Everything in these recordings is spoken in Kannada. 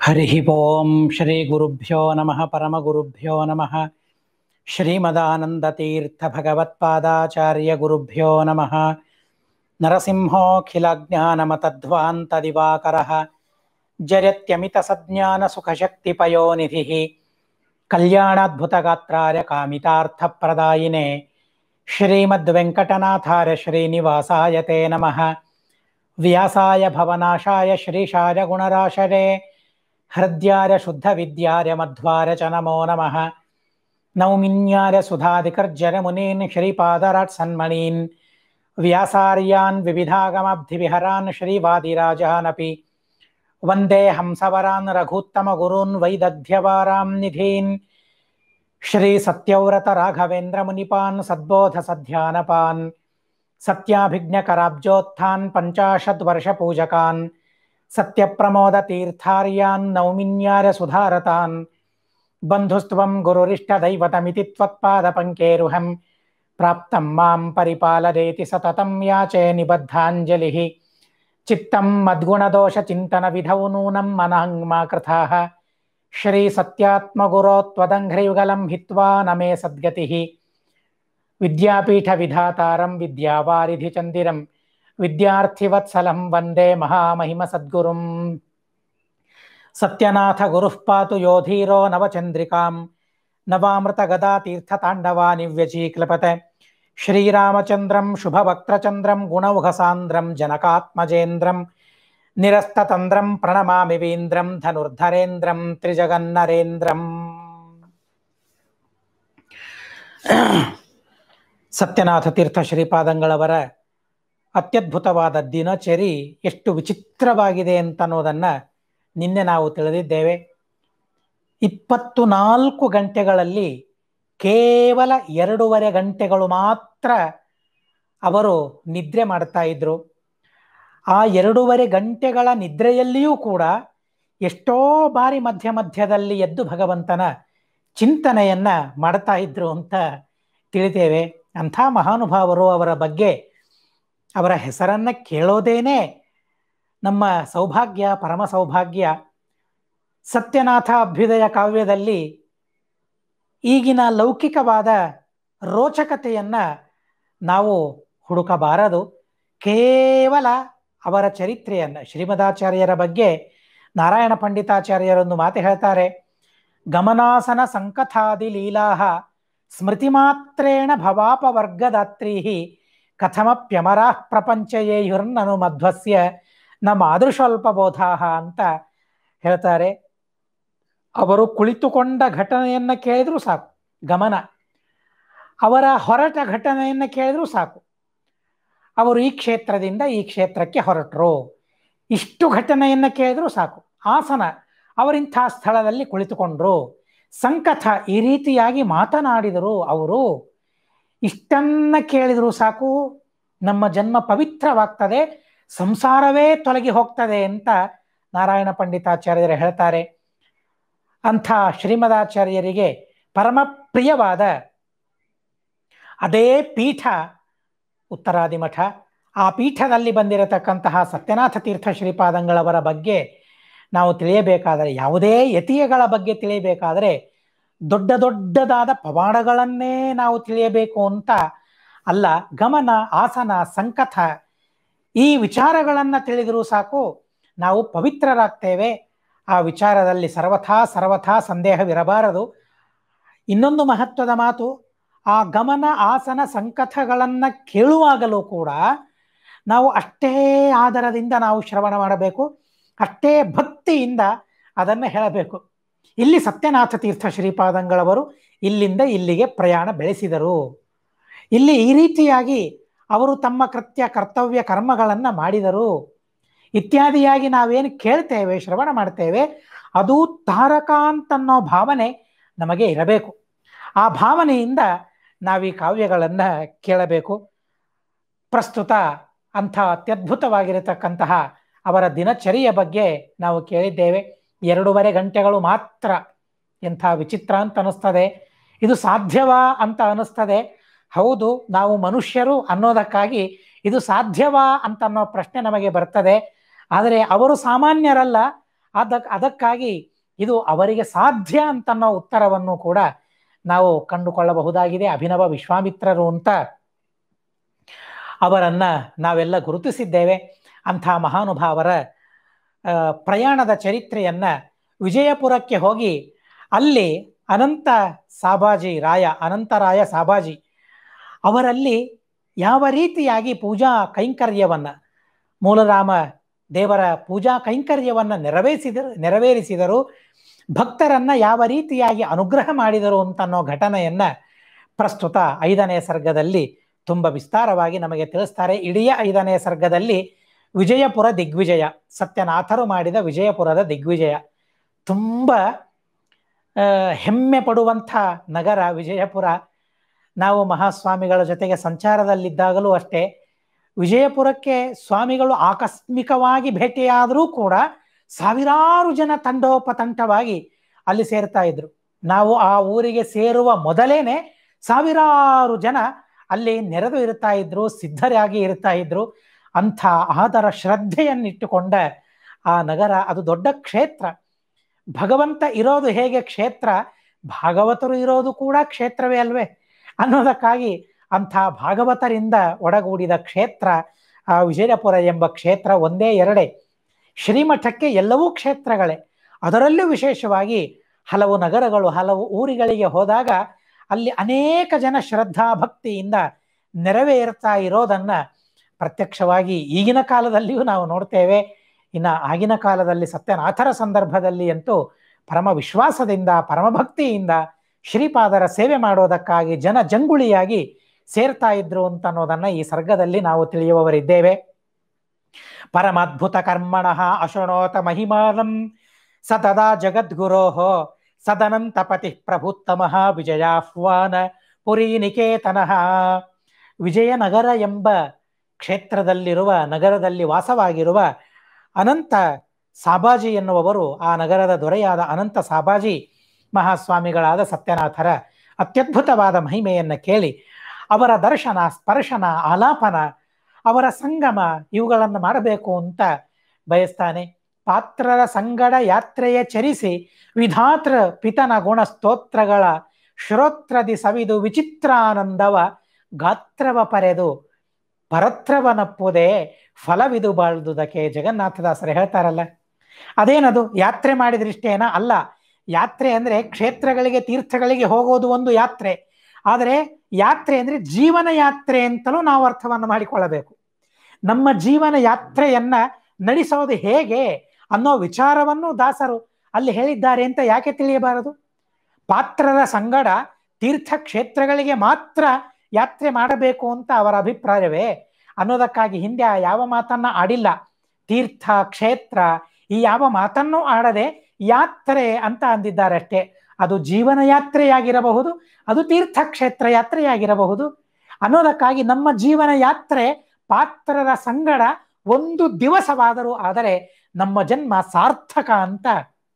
ಹರಿ ಓಂ ಶ್ರೀ ಗುರುಭ್ಯೋ ನಮಃ ಪರಮಗುರುಭ್ಯೋ ನಮಃ ಶ್ರೀಮದಾನಂದತೀರ್ಥ ಭಗವತ್ಪಾದಾಚಾರ್ಯ ಗುರುಭ್ಯೋ ನಮಃ ನರಸಿಂಹೋಖಿಲಜ್ಞಾನಮತಧ್ವಾन्तದಿವಾಕರः जरत्यमितसज्ञानसुखशक्तिपयोनिधिः कल्याणाद्भुतगात्राय कामितार्थप्रदायिने श्रीमद्वेङ्कटनाथाय श्रीनिवासाय ते नमः व्यासाय भवनाशाय श्रीशाय गुणराशरे हृद्याय शुद्धविद्याय मध्वाय च नमो नमः नौमिन्याय सुधादिकर्जरमुनीन् श्रीपादराट्सन्मणीन् व्यासार्यान् विविधागमब्धिविहरान् श्रीवादिराजानपि वन्दे हंसवरान् रघूत्तमगुरून् वैदग्ध्यवारां निधीन् श्रीसत्यव्रतराघवेन्द्रमुनिपान् सद्बोधसध्यानपान् सत्याभिज्ञकराब्जोत्थान् पञ्चाशद्वर्षपूजकान् सत्यप्रमोदतीर्थार्यान् नौमिन्यारसुधारतान् बन्धुस्त्वं गुरुरिष्टदैवतमिति त्वत्पादपङ्केरुहं प्राप्तं मां परिपालयेति सततं याचे निबद्धाञ्जलिः चित्तं मद्गुणदोषचिन्तनविधौ नूनं मनः मा कृथाः श्रीसत्यात्मगुरो त्वदङ्घ्रियुगलं हित्वा न मे सद्गतिः विद्यापीठविधातारं विद्यावारिधिचन्दिरं विद्यार्थिवत्सलं वन्दे महामहिमसद्गुरुम् सत्यनाथगुरुः पातु योधीरो नवचन्द्रिकां नवामृतगदातीर्थताण्डवानिव्यचीक्लपत श्रीरामचन्द्रं शुभवक्त्रचन्द्रं गुणौघसान्द्रं जनकात्मजेन्द्रं निरस्ततन्द्रं प्रणमामि वीन्द्रं धनुर्धरेन्द्रं त्रिजगन्नरेन्द्रम् ಸತ್ಯನಾಥ ತೀರ್ಥ ಶ್ರೀಪಾದಂಗಳವರ ಅತ್ಯದ್ಭುತವಾದ ದಿನಚರಿ ಎಷ್ಟು ವಿಚಿತ್ರವಾಗಿದೆ ಅಂತ ಅನ್ನೋದನ್ನು ನಿನ್ನೆ ನಾವು ತಿಳಿದಿದ್ದೇವೆ ಇಪ್ಪತ್ತು ನಾಲ್ಕು ಗಂಟೆಗಳಲ್ಲಿ ಕೇವಲ ಎರಡೂವರೆ ಗಂಟೆಗಳು ಮಾತ್ರ ಅವರು ನಿದ್ರೆ ಮಾಡ್ತಾ ಇದ್ರು ಆ ಎರಡೂವರೆ ಗಂಟೆಗಳ ನಿದ್ರೆಯಲ್ಲಿಯೂ ಕೂಡ ಎಷ್ಟೋ ಬಾರಿ ಮಧ್ಯ ಮಧ್ಯದಲ್ಲಿ ಎದ್ದು ಭಗವಂತನ ಚಿಂತನೆಯನ್ನ ಮಾಡ್ತಾ ಇದ್ರು ಅಂತ ತಿಳಿತೇವೆ ಅಂಥ ಮಹಾನುಭಾವರು ಅವರ ಬಗ್ಗೆ ಅವರ ಹೆಸರನ್ನ ಕೇಳೋದೇನೆ ನಮ್ಮ ಸೌಭಾಗ್ಯ ಪರಮ ಸೌಭಾಗ್ಯ ಸತ್ಯನಾಥ ಅಭ್ಯುದಯ ಕಾವ್ಯದಲ್ಲಿ ಈಗಿನ ಲೌಕಿಕವಾದ ರೋಚಕತೆಯನ್ನ ನಾವು ಹುಡುಕಬಾರದು ಕೇವಲ ಅವರ ಚರಿತ್ರೆಯನ್ನು ಶ್ರೀಮದಾಚಾರ್ಯರ ಬಗ್ಗೆ ನಾರಾಯಣ ಪಂಡಿತಾಚಾರ್ಯರೊಂದು ಮಾತು ಹೇಳ್ತಾರೆ ಗಮನಾಸನ ಸಂಕಥಾದಿ ಲೀಲಾಹ ಸ್ಮೃತಿ ಮಾತ್ರೇಣ ಭವಾಪವರ್ಗದಾತ್ರೀ ಕಥಮಪ್ಯಮರಾ ಪ್ರಪಂಚಯೇಯುರ್ನನು ಮಧ್ವಸ್ಯ ನ ಮಾದೃಶಲ್ಪಬೋಧಾ ಅಂತ ಹೇಳ್ತಾರೆ ಅವರು ಕುಳಿತುಕೊಂಡ ಘಟನೆಯನ್ನು ಕೇಳಿದ್ರು ಸಾಕು ಗಮನ ಅವರ ಹೊರಟ ಘಟನೆಯನ್ನು ಕೇಳಿದ್ರು ಸಾಕು ಅವರು ಈ ಕ್ಷೇತ್ರದಿಂದ ಈ ಕ್ಷೇತ್ರಕ್ಕೆ ಹೊರಟರು ಇಷ್ಟು ಘಟನೆಯನ್ನು ಕೇಳಿದ್ರು ಸಾಕು ಆಸನ ಅವರಿಂಥ ಸ್ಥಳದಲ್ಲಿ ಕುಳಿತುಕೊಂಡ್ರು ಸಂಕಥ ಈ ರೀತಿಯಾಗಿ ಮಾತನಾಡಿದರು ಅವರು ಇಷ್ಟನ್ನ ಕೇಳಿದ್ರು ಸಾಕು ನಮ್ಮ ಜನ್ಮ ಪವಿತ್ರವಾಗ್ತದೆ ಸಂಸಾರವೇ ತೊಲಗಿ ಹೋಗ್ತದೆ ಅಂತ ನಾರಾಯಣ ಪಂಡಿತಾಚಾರ್ಯರು ಹೇಳ್ತಾರೆ ಅಂಥ ಶ್ರೀಮದಾಚಾರ್ಯರಿಗೆ ಪರಮ ಪ್ರಿಯವಾದ ಅದೇ ಪೀಠ ಉತ್ತರಾದಿ ಮಠ ಆ ಪೀಠದಲ್ಲಿ ಬಂದಿರತಕ್ಕಂತಹ ಸತ್ಯನಾಥ ತೀರ್ಥ ಶ್ರೀಪಾದಂಗಳವರ ಬಗ್ಗೆ ನಾವು ತಿಳಿಯಬೇಕಾದರೆ ಯಾವುದೇ ಯತಿಯಗಳ ಬಗ್ಗೆ ತಿಳಿಯಬೇಕಾದರೆ ದೊಡ್ಡ ದೊಡ್ಡದಾದ ಪವಾಡಗಳನ್ನೇ ನಾವು ತಿಳಿಯಬೇಕು ಅಂತ ಅಲ್ಲ ಗಮನ ಆಸನ ಸಂಕಥ ಈ ವಿಚಾರಗಳನ್ನು ತಿಳಿದರೂ ಸಾಕು ನಾವು ಪವಿತ್ರರಾಗ್ತೇವೆ ಆ ವಿಚಾರದಲ್ಲಿ ಸರ್ವಥಾ ಸರ್ವಥಾ ಸಂದೇಹವಿರಬಾರದು ಇನ್ನೊಂದು ಮಹತ್ವದ ಮಾತು ಆ ಗಮನ ಆಸನ ಸಂಕಥಗಳನ್ನು ಕೇಳುವಾಗಲೂ ಕೂಡ ನಾವು ಅಷ್ಟೇ ಆದರದಿಂದ ನಾವು ಶ್ರವಣ ಮಾಡಬೇಕು ಅಷ್ಟೇ ಭಕ್ತಿಯಿಂದ ಅದನ್ನು ಹೇಳಬೇಕು ಇಲ್ಲಿ ಸತ್ಯನಾಥ ತೀರ್ಥ ಶ್ರೀಪಾದಂಗಳವರು ಇಲ್ಲಿಂದ ಇಲ್ಲಿಗೆ ಪ್ರಯಾಣ ಬೆಳೆಸಿದರು ಇಲ್ಲಿ ಈ ರೀತಿಯಾಗಿ ಅವರು ತಮ್ಮ ಕೃತ್ಯ ಕರ್ತವ್ಯ ಕರ್ಮಗಳನ್ನು ಮಾಡಿದರು ಇತ್ಯಾದಿಯಾಗಿ ನಾವೇನು ಕೇಳ್ತೇವೆ ಶ್ರವಣ ಮಾಡ್ತೇವೆ ಅದು ತಾರಕ ಅಂತನ್ನೋ ಭಾವನೆ ನಮಗೆ ಇರಬೇಕು ಆ ಭಾವನೆಯಿಂದ ನಾವೀ ಕಾವ್ಯಗಳನ್ನು ಕೇಳಬೇಕು ಪ್ರಸ್ತುತ ಅಂಥ ಅತ್ಯದ್ಭುತವಾಗಿರತಕ್ಕಂತಹ ಅವರ ದಿನಚರಿಯ ಬಗ್ಗೆ ನಾವು ಕೇಳಿದ್ದೇವೆ ಎರಡೂವರೆ ಗಂಟೆಗಳು ಮಾತ್ರ ಎಂಥ ವಿಚಿತ್ರ ಅಂತ ಅನ್ನಿಸ್ತದೆ ಇದು ಸಾಧ್ಯವಾ ಅಂತ ಅನ್ನಿಸ್ತದೆ ಹೌದು ನಾವು ಮನುಷ್ಯರು ಅನ್ನೋದಕ್ಕಾಗಿ ಇದು ಸಾಧ್ಯವಾ ಅಂತ ಅನ್ನೋ ಪ್ರಶ್ನೆ ನಮಗೆ ಬರ್ತದೆ ಆದರೆ ಅವರು ಸಾಮಾನ್ಯರಲ್ಲ ಅದಕ್ ಅದಕ್ಕಾಗಿ ಇದು ಅವರಿಗೆ ಸಾಧ್ಯ ಅಂತನ್ನೋ ಉತ್ತರವನ್ನು ಕೂಡ ನಾವು ಕಂಡುಕೊಳ್ಳಬಹುದಾಗಿದೆ ಅಭಿನವ ವಿಶ್ವಾಮಿತ್ರರು ಅಂತ ಅವರನ್ನ ನಾವೆಲ್ಲ ಗುರುತಿಸಿದ್ದೇವೆ ಅಂಥ ಮಹಾನುಭಾವರ ಪ್ರಯಾಣದ ಚರಿತ್ರೆಯನ್ನ ವಿಜಯಪುರಕ್ಕೆ ಹೋಗಿ ಅಲ್ಲಿ ಅನಂತ ಸಾಬಾಜಿ ರಾಯ ಅನಂತರಾಯ ಸಾಬಾಜಿ ಅವರಲ್ಲಿ ಯಾವ ರೀತಿಯಾಗಿ ಪೂಜಾ ಕೈಂಕರ್ಯವನ್ನ ಮೂಲರಾಮ ದೇವರ ಪೂಜಾ ಕೈಂಕರ್ಯವನ್ನ ನೆರವೇರಿಸಿದರು ನೆರವೇರಿಸಿದರು ಭಕ್ತರನ್ನ ಯಾವ ರೀತಿಯಾಗಿ ಅನುಗ್ರಹ ಮಾಡಿದರು ಅಂತನ್ನೋ ಘಟನೆಯನ್ನ ಪ್ರಸ್ತುತ ಐದನೇ ಸರ್ಗದಲ್ಲಿ ತುಂಬ ವಿಸ್ತಾರವಾಗಿ ನಮಗೆ ತಿಳಿಸ್ತಾರೆ ಇಡೀ ಐದನೇ ಸರ್ಗದಲ್ಲಿ ವಿಜಯಪುರ ದಿಗ್ವಿಜಯ ಸತ್ಯನಾಥರು ಮಾಡಿದ ವಿಜಯಪುರದ ದಿಗ್ವಿಜಯ ತುಂಬ ಹೆಮ್ಮೆ ಪಡುವಂಥ ನಗರ ವಿಜಯಪುರ ನಾವು ಮಹಾಸ್ವಾಮಿಗಳ ಜೊತೆಗೆ ಸಂಚಾರದಲ್ಲಿದ್ದಾಗಲೂ ಅಷ್ಟೇ ವಿಜಯಪುರಕ್ಕೆ ಸ್ವಾಮಿಗಳು ಆಕಸ್ಮಿಕವಾಗಿ ಭೇಟಿಯಾದರೂ ಕೂಡ ಸಾವಿರಾರು ಜನ ತಂಡೋಪತಂಡವಾಗಿ ಅಲ್ಲಿ ಸೇರ್ತಾ ಇದ್ರು ನಾವು ಆ ಊರಿಗೆ ಸೇರುವ ಮೊದಲೇನೆ ಸಾವಿರಾರು ಜನ ಅಲ್ಲಿ ನೆರೆದು ಇರ್ತಾ ಇದ್ರು ಸಿದ್ಧರಾಗಿ ಇರ್ತಾ ಇದ್ರು ಅಂಥ ಆದರ ಶ್ರದ್ಧೆಯನ್ನಿಟ್ಟುಕೊಂಡ ಆ ನಗರ ಅದು ದೊಡ್ಡ ಕ್ಷೇತ್ರ ಭಗವಂತ ಇರೋದು ಹೇಗೆ ಕ್ಷೇತ್ರ ಭಾಗವತರು ಇರೋದು ಕೂಡ ಕ್ಷೇತ್ರವೇ ಅಲ್ವೇ ಅನ್ನೋದಕ್ಕಾಗಿ ಅಂಥ ಭಾಗವತರಿಂದ ಒಡಗೂಡಿದ ಕ್ಷೇತ್ರ ಆ ವಿಜಯಪುರ ಎಂಬ ಕ್ಷೇತ್ರ ಒಂದೇ ಎರಡೇ ಶ್ರೀಮಠಕ್ಕೆ ಎಲ್ಲವೂ ಕ್ಷೇತ್ರಗಳೇ ಅದರಲ್ಲೂ ವಿಶೇಷವಾಗಿ ಹಲವು ನಗರಗಳು ಹಲವು ಊರುಗಳಿಗೆ ಹೋದಾಗ ಅಲ್ಲಿ ಅನೇಕ ಜನ ಶ್ರದ್ಧಾ ಭಕ್ತಿಯಿಂದ ನೆರವೇರ್ತಾ ಇರೋದನ್ನ ಪ್ರತ್ಯಕ್ಷವಾಗಿ ಈಗಿನ ಕಾಲದಲ್ಲಿಯೂ ನಾವು ನೋಡ್ತೇವೆ ಇನ್ನು ಆಗಿನ ಕಾಲದಲ್ಲಿ ಸತ್ಯನಾಥರ ಸಂದರ್ಭದಲ್ಲಿ ಅಂತೂ ಪರಮ ವಿಶ್ವಾಸದಿಂದ ಪರಮಭಕ್ತಿಯಿಂದ ಶ್ರೀಪಾದರ ಸೇವೆ ಮಾಡೋದಕ್ಕಾಗಿ ಜನ ಜಂಗುಳಿಯಾಗಿ ಸೇರ್ತಾ ಇದ್ರು ಅಂತ ಅನ್ನೋದನ್ನ ಈ ಸರ್ಗದಲ್ಲಿ ನಾವು ತಿಳಿಯುವವರಿದ್ದೇವೆ ಪರಮಾದ್ಭುತ ಕರ್ಮಣ ಅಶೃಣೋತ ಮಹಿಮಾನಂ ಸತದಾ ಜಗದ್ಗುರೋ ಸದನಂತ ಪತಿ ಪ್ರಭುತ್ತಮ ವಿಜಯಾಹ್ವಾನ ಪುರಿ ನಿಕೇತನಃ ವಿಜಯನಗರ ಎಂಬ ಕ್ಷೇತ್ರದಲ್ಲಿರುವ ನಗರದಲ್ಲಿ ವಾಸವಾಗಿರುವ ಅನಂತ ಸಾಬಾಜಿ ಎನ್ನುವವರು ಆ ನಗರದ ದೊರೆಯಾದ ಅನಂತ ಸಾಬಾಜಿ ಮಹಾಸ್ವಾಮಿಗಳಾದ ಸತ್ಯನಾಥರ ಅತ್ಯದ್ಭುತವಾದ ಮಹಿಮೆಯನ್ನು ಕೇಳಿ ಅವರ ದರ್ಶನ ಸ್ಪರ್ಶನ ಆಲಾಪನ ಅವರ ಸಂಗಮ ಇವುಗಳನ್ನು ಮಾಡಬೇಕು ಅಂತ ಬಯಸ್ತಾನೆ ಪಾತ್ರರ ಸಂಗಡ ಯಾತ್ರೆಯ ಚರಿಸಿ ವಿಧಾತೃ ಪಿತನ ಗುಣ ಸ್ತೋತ್ರಗಳ ಶ್ರೋತ್ರದಿ ಸವಿದು ವಿಚಿತ್ರಾನಂದವ ಗಾತ್ರವ ಪರೆದು ಪರತ್ರವನಪ್ಪುದೇ ಫಲವಿದು ಬಾಳ್ದುದಕ್ಕೆ ಜಗನ್ನಾಥದಾಸರು ಹೇಳ್ತಾರಲ್ಲ ಅದೇನದು ಯಾತ್ರೆ ಮಾಡಿದ್ರಿಷ್ಟೇನ ಅಲ್ಲ ಯಾತ್ರೆ ಅಂದ್ರೆ ಕ್ಷೇತ್ರಗಳಿಗೆ ತೀರ್ಥಗಳಿಗೆ ಹೋಗೋದು ಒಂದು ಯಾತ್ರೆ ಆದರೆ ಯಾತ್ರೆ ಅಂದ್ರೆ ಜೀವನ ಯಾತ್ರೆ ಅಂತಲೂ ನಾವು ಅರ್ಥವನ್ನು ಮಾಡಿಕೊಳ್ಳಬೇಕು ನಮ್ಮ ಜೀವನ ಯಾತ್ರೆಯನ್ನ ನಡೆಸೋದು ಹೇಗೆ ಅನ್ನೋ ವಿಚಾರವನ್ನು ದಾಸರು ಅಲ್ಲಿ ಹೇಳಿದ್ದಾರೆ ಅಂತ ಯಾಕೆ ತಿಳಿಯಬಾರದು ಪಾತ್ರರ ಸಂಗಡ ತೀರ್ಥ ಕ್ಷೇತ್ರಗಳಿಗೆ ಮಾತ್ರ ಯಾತ್ರೆ ಮಾಡಬೇಕು ಅಂತ ಅವರ ಅಭಿಪ್ರಾಯವೇ ಅನ್ನೋದಕ್ಕಾಗಿ ಹಿಂದೆ ಯಾವ ಮಾತನ್ನ ಆಡಿಲ್ಲ ತೀರ್ಥ ಕ್ಷೇತ್ರ ಈ ಯಾವ ಮಾತನ್ನೂ ಆಡದೆ ಯಾತ್ರೆ ಅಂತ ಅಂದಿದ್ದಾರೆ ಅಷ್ಟೇ ಅದು ಜೀವನ ಯಾತ್ರೆಯಾಗಿರಬಹುದು ಅದು ತೀರ್ಥಕ್ಷೇತ್ರ ಯಾತ್ರೆಯಾಗಿರಬಹುದು ಅನ್ನೋದಕ್ಕಾಗಿ ನಮ್ಮ ಜೀವನ ಯಾತ್ರೆ ಪಾತ್ರರ ಸಂಗಡ ಒಂದು ದಿವಸವಾದರೂ ಆದರೆ ನಮ್ಮ ಜನ್ಮ ಸಾರ್ಥಕ ಅಂತ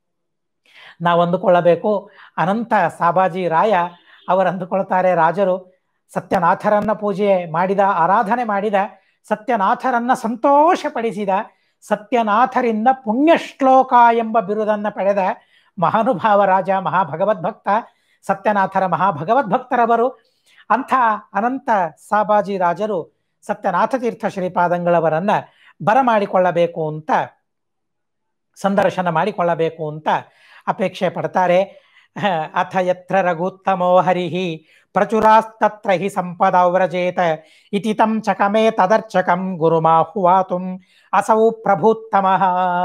ನಾವು ಅಂದುಕೊಳ್ಳಬೇಕು ಅನಂತ ಸಾಬಾಜಿ ರಾಯ ಅವರು ಅಂದುಕೊಳ್ತಾರೆ ರಾಜರು ಸತ್ಯನಾಥರನ್ನ ಪೂಜೆ ಮಾಡಿದ ಆರಾಧನೆ ಮಾಡಿದ ಸತ್ಯನಾಥರನ್ನ ಸಂತೋಷಪಡಿಸಿದ ಸತ್ಯನಾಥರಿಂದ ಪುಣ್ಯಶ್ಲೋಕ ಎಂಬ ಬಿರುದನ್ನ ಪಡೆದ ಮಹಾನುಭಾವ ರಾಜ ಮಹಾಭಗವದ್ಭಕ್ತ ಸತ್ಯನಾಥರ ಮಹಾಭಗವದ್ಭಕ್ತರವರು ಅಂಥ ಅನಂತ ಸಾಬಾಜಿ ರಾಜರು ಸತ್ಯನಾಥ ತೀರ್ಥ ಶ್ರೀಪಾದಂಗಳವರನ್ನ ಬರಮಾಡಿಕೊಳ್ಳಬೇಕು ಅಂತ ಸಂದರ್ಶನ ಮಾಡಿಕೊಳ್ಳಬೇಕು ಅಂತ ಅಪೇಕ್ಷೆ ಪಡ್ತಾರೆ ಅಥ ಯತ್ರ ರಘುತ್ತಮೋ ಹರಿಹಿ ಪ್ರಚುರಾಸ್ತತ್ರ ಹಿ ಸಂಪದವ್ರಜೇತ ಇತಿ ತಂ ಚಕಮೇ ತದರ್ಚಕಂ ಗುರುಮಾಹುವಾತುಂ ಅಸೌ ಪ್ರಭುತ್ತಮಃ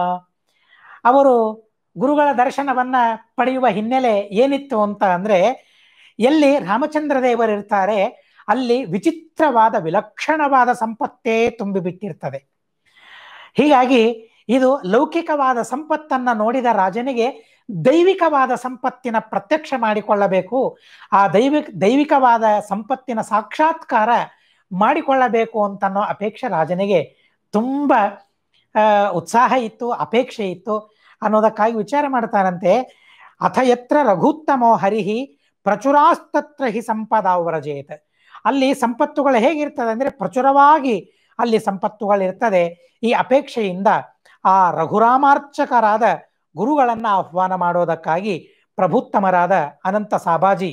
ಅವರು ಗುರುಗಳ ದರ್ಶನವನ್ನ ಪಡೆಯುವ ಹಿನ್ನೆಲೆ ಏನಿತ್ತು ಅಂತ ಅಂದ್ರೆ ಎಲ್ಲಿ ರಾಮಚಂದ್ರ ದೇವರು ಇರ್ತಾರೆ ಅಲ್ಲಿ ವಿಚಿತ್ರವಾದ ವಿಲಕ್ಷಣವಾದ ಸಂಪತ್ತೇ ತುಂಬಿಬಿಟ್ಟಿರ್ತದೆ ಹೀಗಾಗಿ ಇದು ಲೌಕಿಕವಾದ ಸಂಪತ್ತನ್ನ ನೋಡಿದ ರಾಜನಿಗೆ ದೈವಿಕವಾದ ಸಂಪತ್ತಿನ ಪ್ರತ್ಯಕ್ಷ ಮಾಡಿಕೊಳ್ಳಬೇಕು ಆ ದೈವಿಕ ದೈವಿಕವಾದ ಸಂಪತ್ತಿನ ಸಾಕ್ಷಾತ್ಕಾರ ಮಾಡಿಕೊಳ್ಳಬೇಕು ಅಂತನ್ನೋ ಅಪೇಕ್ಷೆ ರಾಜನಿಗೆ ತುಂಬ ಉತ್ಸಾಹ ಇತ್ತು ಅಪೇಕ್ಷೆ ಇತ್ತು ಅನ್ನೋದಕ್ಕಾಗಿ ವಿಚಾರ ಮಾಡ್ತಾರಂತೆ ಅಥ ಯತ್ರ ರಘುತ್ತಮೋ ಹರಿಹಿ ಪ್ರಚುರಾಸ್ತತ್ರ ಹಿ ಸಂಪದಾವ್ರಜೇತ ಅಲ್ಲಿ ಸಂಪತ್ತುಗಳು ಹೇಗಿರ್ತದೆ ಅಂದ್ರೆ ಪ್ರಚುರವಾಗಿ ಅಲ್ಲಿ ಸಂಪತ್ತುಗಳಿರ್ತದೆ ಈ ಅಪೇಕ್ಷೆಯಿಂದ ಆ ರಘುರಾಮಾರ್ಚಕರಾದ ಗುರುಗಳನ್ನ ಆಹ್ವಾನ ಮಾಡೋದಕ್ಕಾಗಿ ಪ್ರಭುತ್ತಮರಾದ ಅನಂತ ಸಾಬಾಜಿ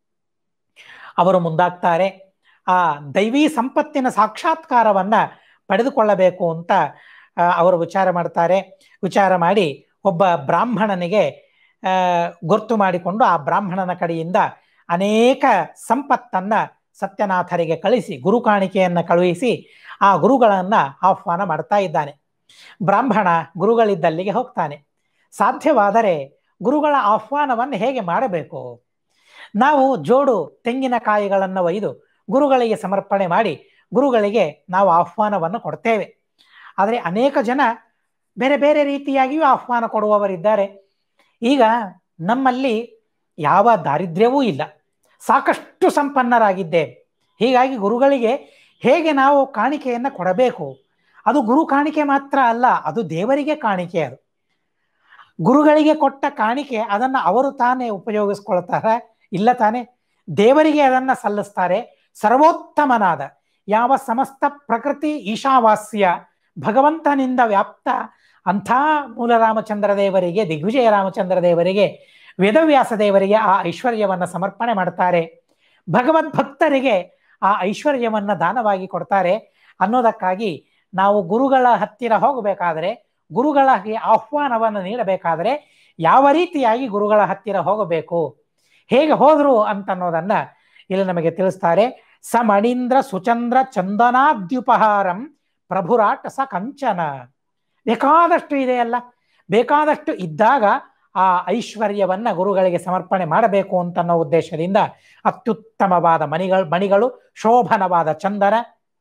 ಅವರು ಮುಂದಾಗ್ತಾರೆ ಆ ದೈವಿ ಸಂಪತ್ತಿನ ಸಾಕ್ಷಾತ್ಕಾರವನ್ನ ಪಡೆದುಕೊಳ್ಳಬೇಕು ಅಂತ ಅವರು ವಿಚಾರ ಮಾಡ್ತಾರೆ ವಿಚಾರ ಮಾಡಿ ಒಬ್ಬ ಬ್ರಾಹ್ಮಣನಿಗೆ ಗೊತ್ತು ಮಾಡಿಕೊಂಡು ಆ ಬ್ರಾಹ್ಮಣನ ಕಡೆಯಿಂದ ಅನೇಕ ಸಂಪತ್ತನ್ನ ಸತ್ಯನಾಥರಿಗೆ ಕಳಿಸಿ ಗುರು ಕಾಣಿಕೆಯನ್ನ ಕಳುಹಿಸಿ ಆ ಗುರುಗಳನ್ನ ಆಹ್ವಾನ ಮಾಡ್ತಾ ಇದ್ದಾನೆ ಬ್ರಾಹ್ಮಣ ಗುರುಗಳಿದ್ದಲ್ಲಿಗೆ ಹೋಗ್ತಾನೆ ಸಾಧ್ಯವಾದರೆ ಗುರುಗಳ ಆಹ್ವಾನವನ್ನು ಹೇಗೆ ಮಾಡಬೇಕು ನಾವು ಜೋಡು ತೆಂಗಿನಕಾಯಿಗಳನ್ನು ಒಯ್ದು ಗುರುಗಳಿಗೆ ಸಮರ್ಪಣೆ ಮಾಡಿ ಗುರುಗಳಿಗೆ ನಾವು ಆಹ್ವಾನವನ್ನು ಕೊಡ್ತೇವೆ ಆದರೆ ಅನೇಕ ಜನ ಬೇರೆ ಬೇರೆ ರೀತಿಯಾಗಿಯೂ ಆಹ್ವಾನ ಕೊಡುವವರಿದ್ದಾರೆ ಈಗ ನಮ್ಮಲ್ಲಿ ಯಾವ ದಾರಿದ್ರ್ಯವೂ ಇಲ್ಲ ಸಾಕಷ್ಟು ಸಂಪನ್ನರಾಗಿದ್ದೇವೆ ಹೀಗಾಗಿ ಗುರುಗಳಿಗೆ ಹೇಗೆ ನಾವು ಕಾಣಿಕೆಯನ್ನು ಕೊಡಬೇಕು ಅದು ಗುರು ಕಾಣಿಕೆ ಮಾತ್ರ ಅಲ್ಲ ಅದು ದೇವರಿಗೆ ಕಾಣಿಕೆ ಅದು ಗುರುಗಳಿಗೆ ಕೊಟ್ಟ ಕಾಣಿಕೆ ಅದನ್ನು ಅವರು ತಾನೇ ಉಪಯೋಗಿಸ್ಕೊಳ್ತಾರೆ ಇಲ್ಲ ತಾನೇ ದೇವರಿಗೆ ಅದನ್ನು ಸಲ್ಲಿಸ್ತಾರೆ ಸರ್ವೋತ್ತಮನಾದ ಯಾವ ಸಮಸ್ತ ಪ್ರಕೃತಿ ಈಶಾವಾಸ್ಯ ಭಗವಂತನಿಂದ ವ್ಯಾಪ್ತ ಅಂಥ ಮೂಲ ರಾಮಚಂದ್ರ ದೇವರಿಗೆ ದಿಗ್ವಿಜಯ ರಾಮಚಂದ್ರ ದೇವರಿಗೆ ವೇದವ್ಯಾಸ ದೇವರಿಗೆ ಆ ಐಶ್ವರ್ಯವನ್ನು ಸಮರ್ಪಣೆ ಮಾಡ್ತಾರೆ ಭಗವದ್ ಭಕ್ತರಿಗೆ ಆ ಐಶ್ವರ್ಯವನ್ನು ದಾನವಾಗಿ ಕೊಡ್ತಾರೆ ಅನ್ನೋದಕ್ಕಾಗಿ ನಾವು ಗುರುಗಳ ಹತ್ತಿರ ಹೋಗಬೇಕಾದರೆ ಗುರುಗಳಿಗೆ ಆಹ್ವಾನವನ್ನು ನೀಡಬೇಕಾದರೆ ಯಾವ ರೀತಿಯಾಗಿ ಗುರುಗಳ ಹತ್ತಿರ ಹೋಗಬೇಕು ಹೇಗೆ ಹೋದ್ರು ಅಂತನ್ನೋದನ್ನ ಇಲ್ಲಿ ನಮಗೆ ತಿಳಿಸ್ತಾರೆ ಸ ಮಣೀಂದ್ರ ಸುಚಂದ್ರ ಚಂದನಾದ್ಯುಪಹಾರಂ ಪ್ರಭುರಾಟ ಸ ಕಂಚನ ಬೇಕಾದಷ್ಟು ಇದೆಯಲ್ಲ ಬೇಕಾದಷ್ಟು ಇದ್ದಾಗ ಆ ಐಶ್ವರ್ಯವನ್ನ ಗುರುಗಳಿಗೆ ಸಮರ್ಪಣೆ ಮಾಡಬೇಕು ಅಂತನ್ನೋ ಉದ್ದೇಶದಿಂದ ಅತ್ಯುತ್ತಮವಾದ ಮಣಿಗಳು ಮಣಿಗಳು ಶೋಭನವಾದ ಚಂದನ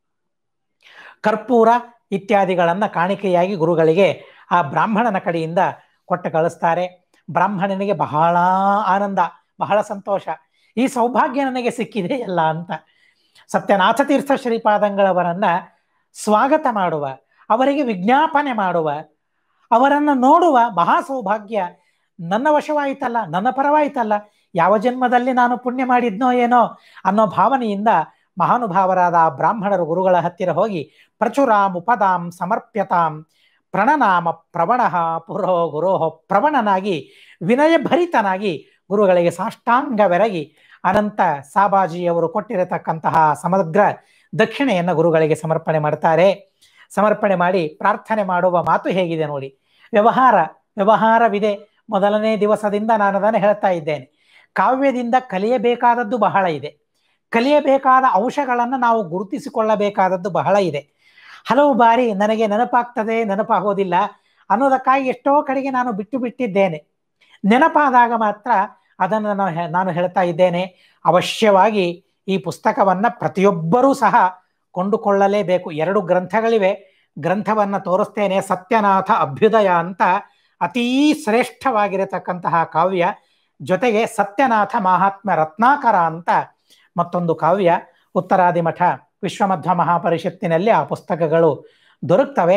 ಕರ್ಪೂರ ಇತ್ಯಾದಿಗಳನ್ನ ಕಾಣಿಕೆಯಾಗಿ ಗುರುಗಳಿಗೆ ಆ ಬ್ರಾಹ್ಮಣನ ಕಡೆಯಿಂದ ಕೊಟ್ಟು ಕಳಿಸ್ತಾರೆ ಬ್ರಾಹ್ಮಣನಿಗೆ ಬಹಳ ಆನಂದ ಬಹಳ ಸಂತೋಷ ಈ ಸೌಭಾಗ್ಯ ನನಗೆ ಸಿಕ್ಕಿದೆ ಎಲ್ಲ ಅಂತ ಸತ್ಯನಾಥ ತೀರ್ಥ ಶ್ರೀಪಾದಂಗಳವರನ್ನ ಸ್ವಾಗತ ಮಾಡುವ ಅವರಿಗೆ ವಿಜ್ಞಾಪನೆ ಮಾಡುವ ಅವರನ್ನು ನೋಡುವ ಮಹಾ ಸೌಭಾಗ್ಯ ನನ್ನ ವಶವಾಯಿತಲ್ಲ ನನ್ನ ಪರವಾಯಿತಲ್ಲ ಯಾವ ಜನ್ಮದಲ್ಲಿ ನಾನು ಪುಣ್ಯ ಮಾಡಿದ್ನೋ ಏನೋ ಅನ್ನೋ ಭಾವನೆಯಿಂದ ಮಹಾನುಭಾವರಾದ ಆ ಬ್ರಾಹ್ಮಣರು ಗುರುಗಳ ಹತ್ತಿರ ಹೋಗಿ ಪ್ರಚುರಾಂ ಉಪದಾಂ ಸಮರ್ಪ್ಯತಾಂ ಪ್ರಣನಾಮ ಪ್ರವಣ ಪುರೋ ಗುರೋಹ ಪ್ರವಣನಾಗಿ ವಿನಯಭರಿತನಾಗಿ ಗುರುಗಳಿಗೆ ಸಾಷ್ಟಾಂಗವೆರಗಿ ಅನಂತ ಸಾಬಾಜಿಯವರು ಕೊಟ್ಟಿರತಕ್ಕಂತಹ ಸಮಗ್ರ ದಕ್ಷಿಣೆಯನ್ನು ಗುರುಗಳಿಗೆ ಸಮರ್ಪಣೆ ಮಾಡ್ತಾರೆ ಸಮರ್ಪಣೆ ಮಾಡಿ ಪ್ರಾರ್ಥನೆ ಮಾಡುವ ಮಾತು ಹೇಗಿದೆ ನೋಡಿ ವ್ಯವಹಾರ ವ್ಯವಹಾರವಿದೆ ಮೊದಲನೇ ದಿವಸದಿಂದ ನಾನು ಅದನ್ನು ಹೇಳ್ತಾ ಇದ್ದೇನೆ ಕಾವ್ಯದಿಂದ ಕಲಿಯಬೇಕಾದದ್ದು ಬಹಳ ಇದೆ ಕಲಿಯಬೇಕಾದ ಅಂಶಗಳನ್ನು ನಾವು ಗುರುತಿಸಿಕೊಳ್ಳಬೇಕಾದದ್ದು ಬಹಳ ಇದೆ ಹಲವು ಬಾರಿ ನನಗೆ ನೆನಪಾಗ್ತದೆ ನೆನಪಾಗೋದಿಲ್ಲ ಅನ್ನೋದಕ್ಕಾಗಿ ಎಷ್ಟೋ ಕಡೆಗೆ ನಾನು ಬಿಟ್ಟು ಬಿಟ್ಟಿದ್ದೇನೆ ನೆನಪಾದಾಗ ಮಾತ್ರ ಅದನ್ನು ನಾನು ನಾನು ಹೇಳ್ತಾ ಇದ್ದೇನೆ ಅವಶ್ಯವಾಗಿ ಈ ಪುಸ್ತಕವನ್ನ ಪ್ರತಿಯೊಬ್ಬರೂ ಸಹ ಕೊಂಡುಕೊಳ್ಳಲೇಬೇಕು ಎರಡು ಗ್ರಂಥಗಳಿವೆ ಗ್ರಂಥವನ್ನ ತೋರಿಸ್ತೇನೆ ಸತ್ಯನಾಥ ಅಭ್ಯುದಯ ಅಂತ ಅತೀ ಶ್ರೇಷ್ಠವಾಗಿರತಕ್ಕಂತಹ ಕಾವ್ಯ ಜೊತೆಗೆ ಸತ್ಯನಾಥ ಮಹಾತ್ಮ ರತ್ನಾಕರ ಅಂತ ಮತ್ತೊಂದು ಕಾವ್ಯ ಉತ್ತರಾದಿ ಮಠ ವಿಶ್ವಮಧ್ವ ಮಹಾಪರಿಷತ್ತಿನಲ್ಲಿ ಆ ಪುಸ್ತಕಗಳು ದೊರಕ್ತವೆ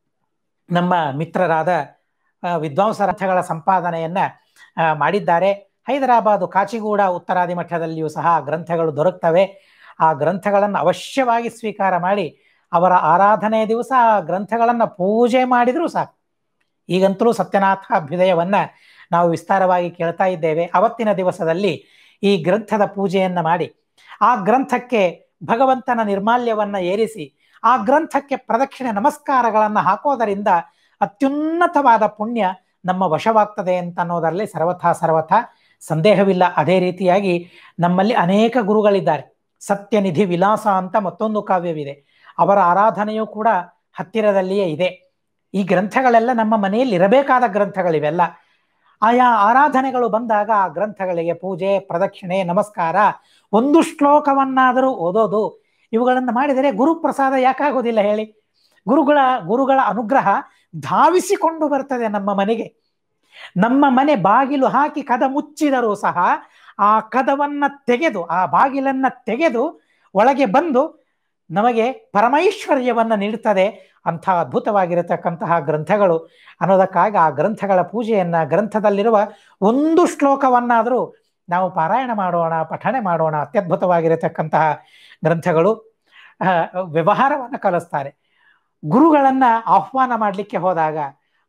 ನಮ್ಮ ಮಿತ್ರರಾದ ವಿದ್ವಾಂಸರಥಗಳ ಸಂಪಾದನೆಯನ್ನ ಮಾಡಿದ್ದಾರೆ ಹೈದರಾಬಾದು ಕಾಚಿಗೂಡ ಉತ್ತರಾದಿ ಮಠದಲ್ಲಿಯೂ ಸಹ ಗ್ರಂಥಗಳು ದೊರಕ್ತವೆ ಆ ಗ್ರಂಥಗಳನ್ನು ಅವಶ್ಯವಾಗಿ ಸ್ವೀಕಾರ ಮಾಡಿ ಅವರ ಆರಾಧನೆ ದಿವಸ ಆ ಗ್ರಂಥಗಳನ್ನು ಪೂಜೆ ಮಾಡಿದರೂ ಸಾಕು ಈಗಂತಲೂ ಸತ್ಯನಾಥ ಅಭ್ಯುದಯವನ್ನ ನಾವು ವಿಸ್ತಾರವಾಗಿ ಕೇಳ್ತಾ ಇದ್ದೇವೆ ಅವತ್ತಿನ ದಿವಸದಲ್ಲಿ ಈ ಗ್ರಂಥದ ಪೂಜೆಯನ್ನ ಮಾಡಿ ಆ ಗ್ರಂಥಕ್ಕೆ ಭಗವಂತನ ನಿರ್ಮಾಲ್ಯವನ್ನ ಏರಿಸಿ ಆ ಗ್ರಂಥಕ್ಕೆ ಪ್ರದಕ್ಷಿಣೆ ನಮಸ್ಕಾರಗಳನ್ನು ಹಾಕೋದರಿಂದ ಅತ್ಯುನ್ನತವಾದ ಪುಣ್ಯ ನಮ್ಮ ವಶವಾಗ್ತದೆ ಅಂತ ಅನ್ನೋದರಲ್ಲಿ ಸರ್ವಥಾ ಸರ್ವಥಾ ಸಂದೇಹವಿಲ್ಲ ಅದೇ ರೀತಿಯಾಗಿ ನಮ್ಮಲ್ಲಿ ಅನೇಕ ಗುರುಗಳಿದ್ದಾರೆ ಸತ್ಯನಿಧಿ ವಿಲಾಸ ಅಂತ ಮತ್ತೊಂದು ಕಾವ್ಯವಿದೆ ಅವರ ಆರಾಧನೆಯೂ ಕೂಡ ಹತ್ತಿರದಲ್ಲಿಯೇ ಇದೆ ಈ ಗ್ರಂಥಗಳೆಲ್ಲ ನಮ್ಮ ಮನೆಯಲ್ಲಿ ಇರಬೇಕಾದ ಗ್ರಂಥಗಳಿವೆಲ್ಲ ಆಯಾ ಆರಾಧನೆಗಳು ಬಂದಾಗ ಆ ಗ್ರಂಥಗಳಿಗೆ ಪೂಜೆ ಪ್ರದಕ್ಷಿಣೆ ನಮಸ್ಕಾರ ಒಂದು ಶ್ಲೋಕವನ್ನಾದರೂ ಓದೋದು ಇವುಗಳನ್ನು ಮಾಡಿದರೆ ಗುರುಪ್ರಸಾದ ಯಾಕಾಗೋದಿಲ್ಲ ಹೇಳಿ ಗುರುಗಳ ಗುರುಗಳ ಅನುಗ್ರಹ ಧಾವಿಸಿಕೊಂಡು ಬರ್ತದೆ ನಮ್ಮ ಮನೆಗೆ ನಮ್ಮ ಮನೆ ಬಾಗಿಲು ಹಾಕಿ ಕದ ಮುಚ್ಚಿದರೂ ಸಹ ಆ ಕದವನ್ನ ತೆಗೆದು ಆ ಬಾಗಿಲನ್ನ ತೆಗೆದು ಒಳಗೆ ಬಂದು ನಮಗೆ ಪರಮೈಶ್ವರ್ಯವನ್ನ ನೀಡುತ್ತದೆ ಅಂಥ ಅದ್ಭುತವಾಗಿರತಕ್ಕಂತಹ ಗ್ರಂಥಗಳು ಅನ್ನೋದಕ್ಕಾಗಿ ಆ ಗ್ರಂಥಗಳ ಪೂಜೆಯನ್ನ ಗ್ರಂಥದಲ್ಲಿರುವ ಒಂದು ಶ್ಲೋಕವನ್ನಾದರೂ ನಾವು ಪಾರಾಯಣ ಮಾಡೋಣ ಪಠಣೆ ಮಾಡೋಣ ಅತ್ಯದ್ಭುತವಾಗಿರತಕ್ಕಂತಹ ಗ್ರಂಥಗಳು ವ್ಯವಹಾರವನ್ನು ಕಲಿಸ್ತಾರೆ ಗುರುಗಳನ್ನ ಆಹ್ವಾನ ಮಾಡಲಿಕ್ಕೆ ಹೋದಾಗ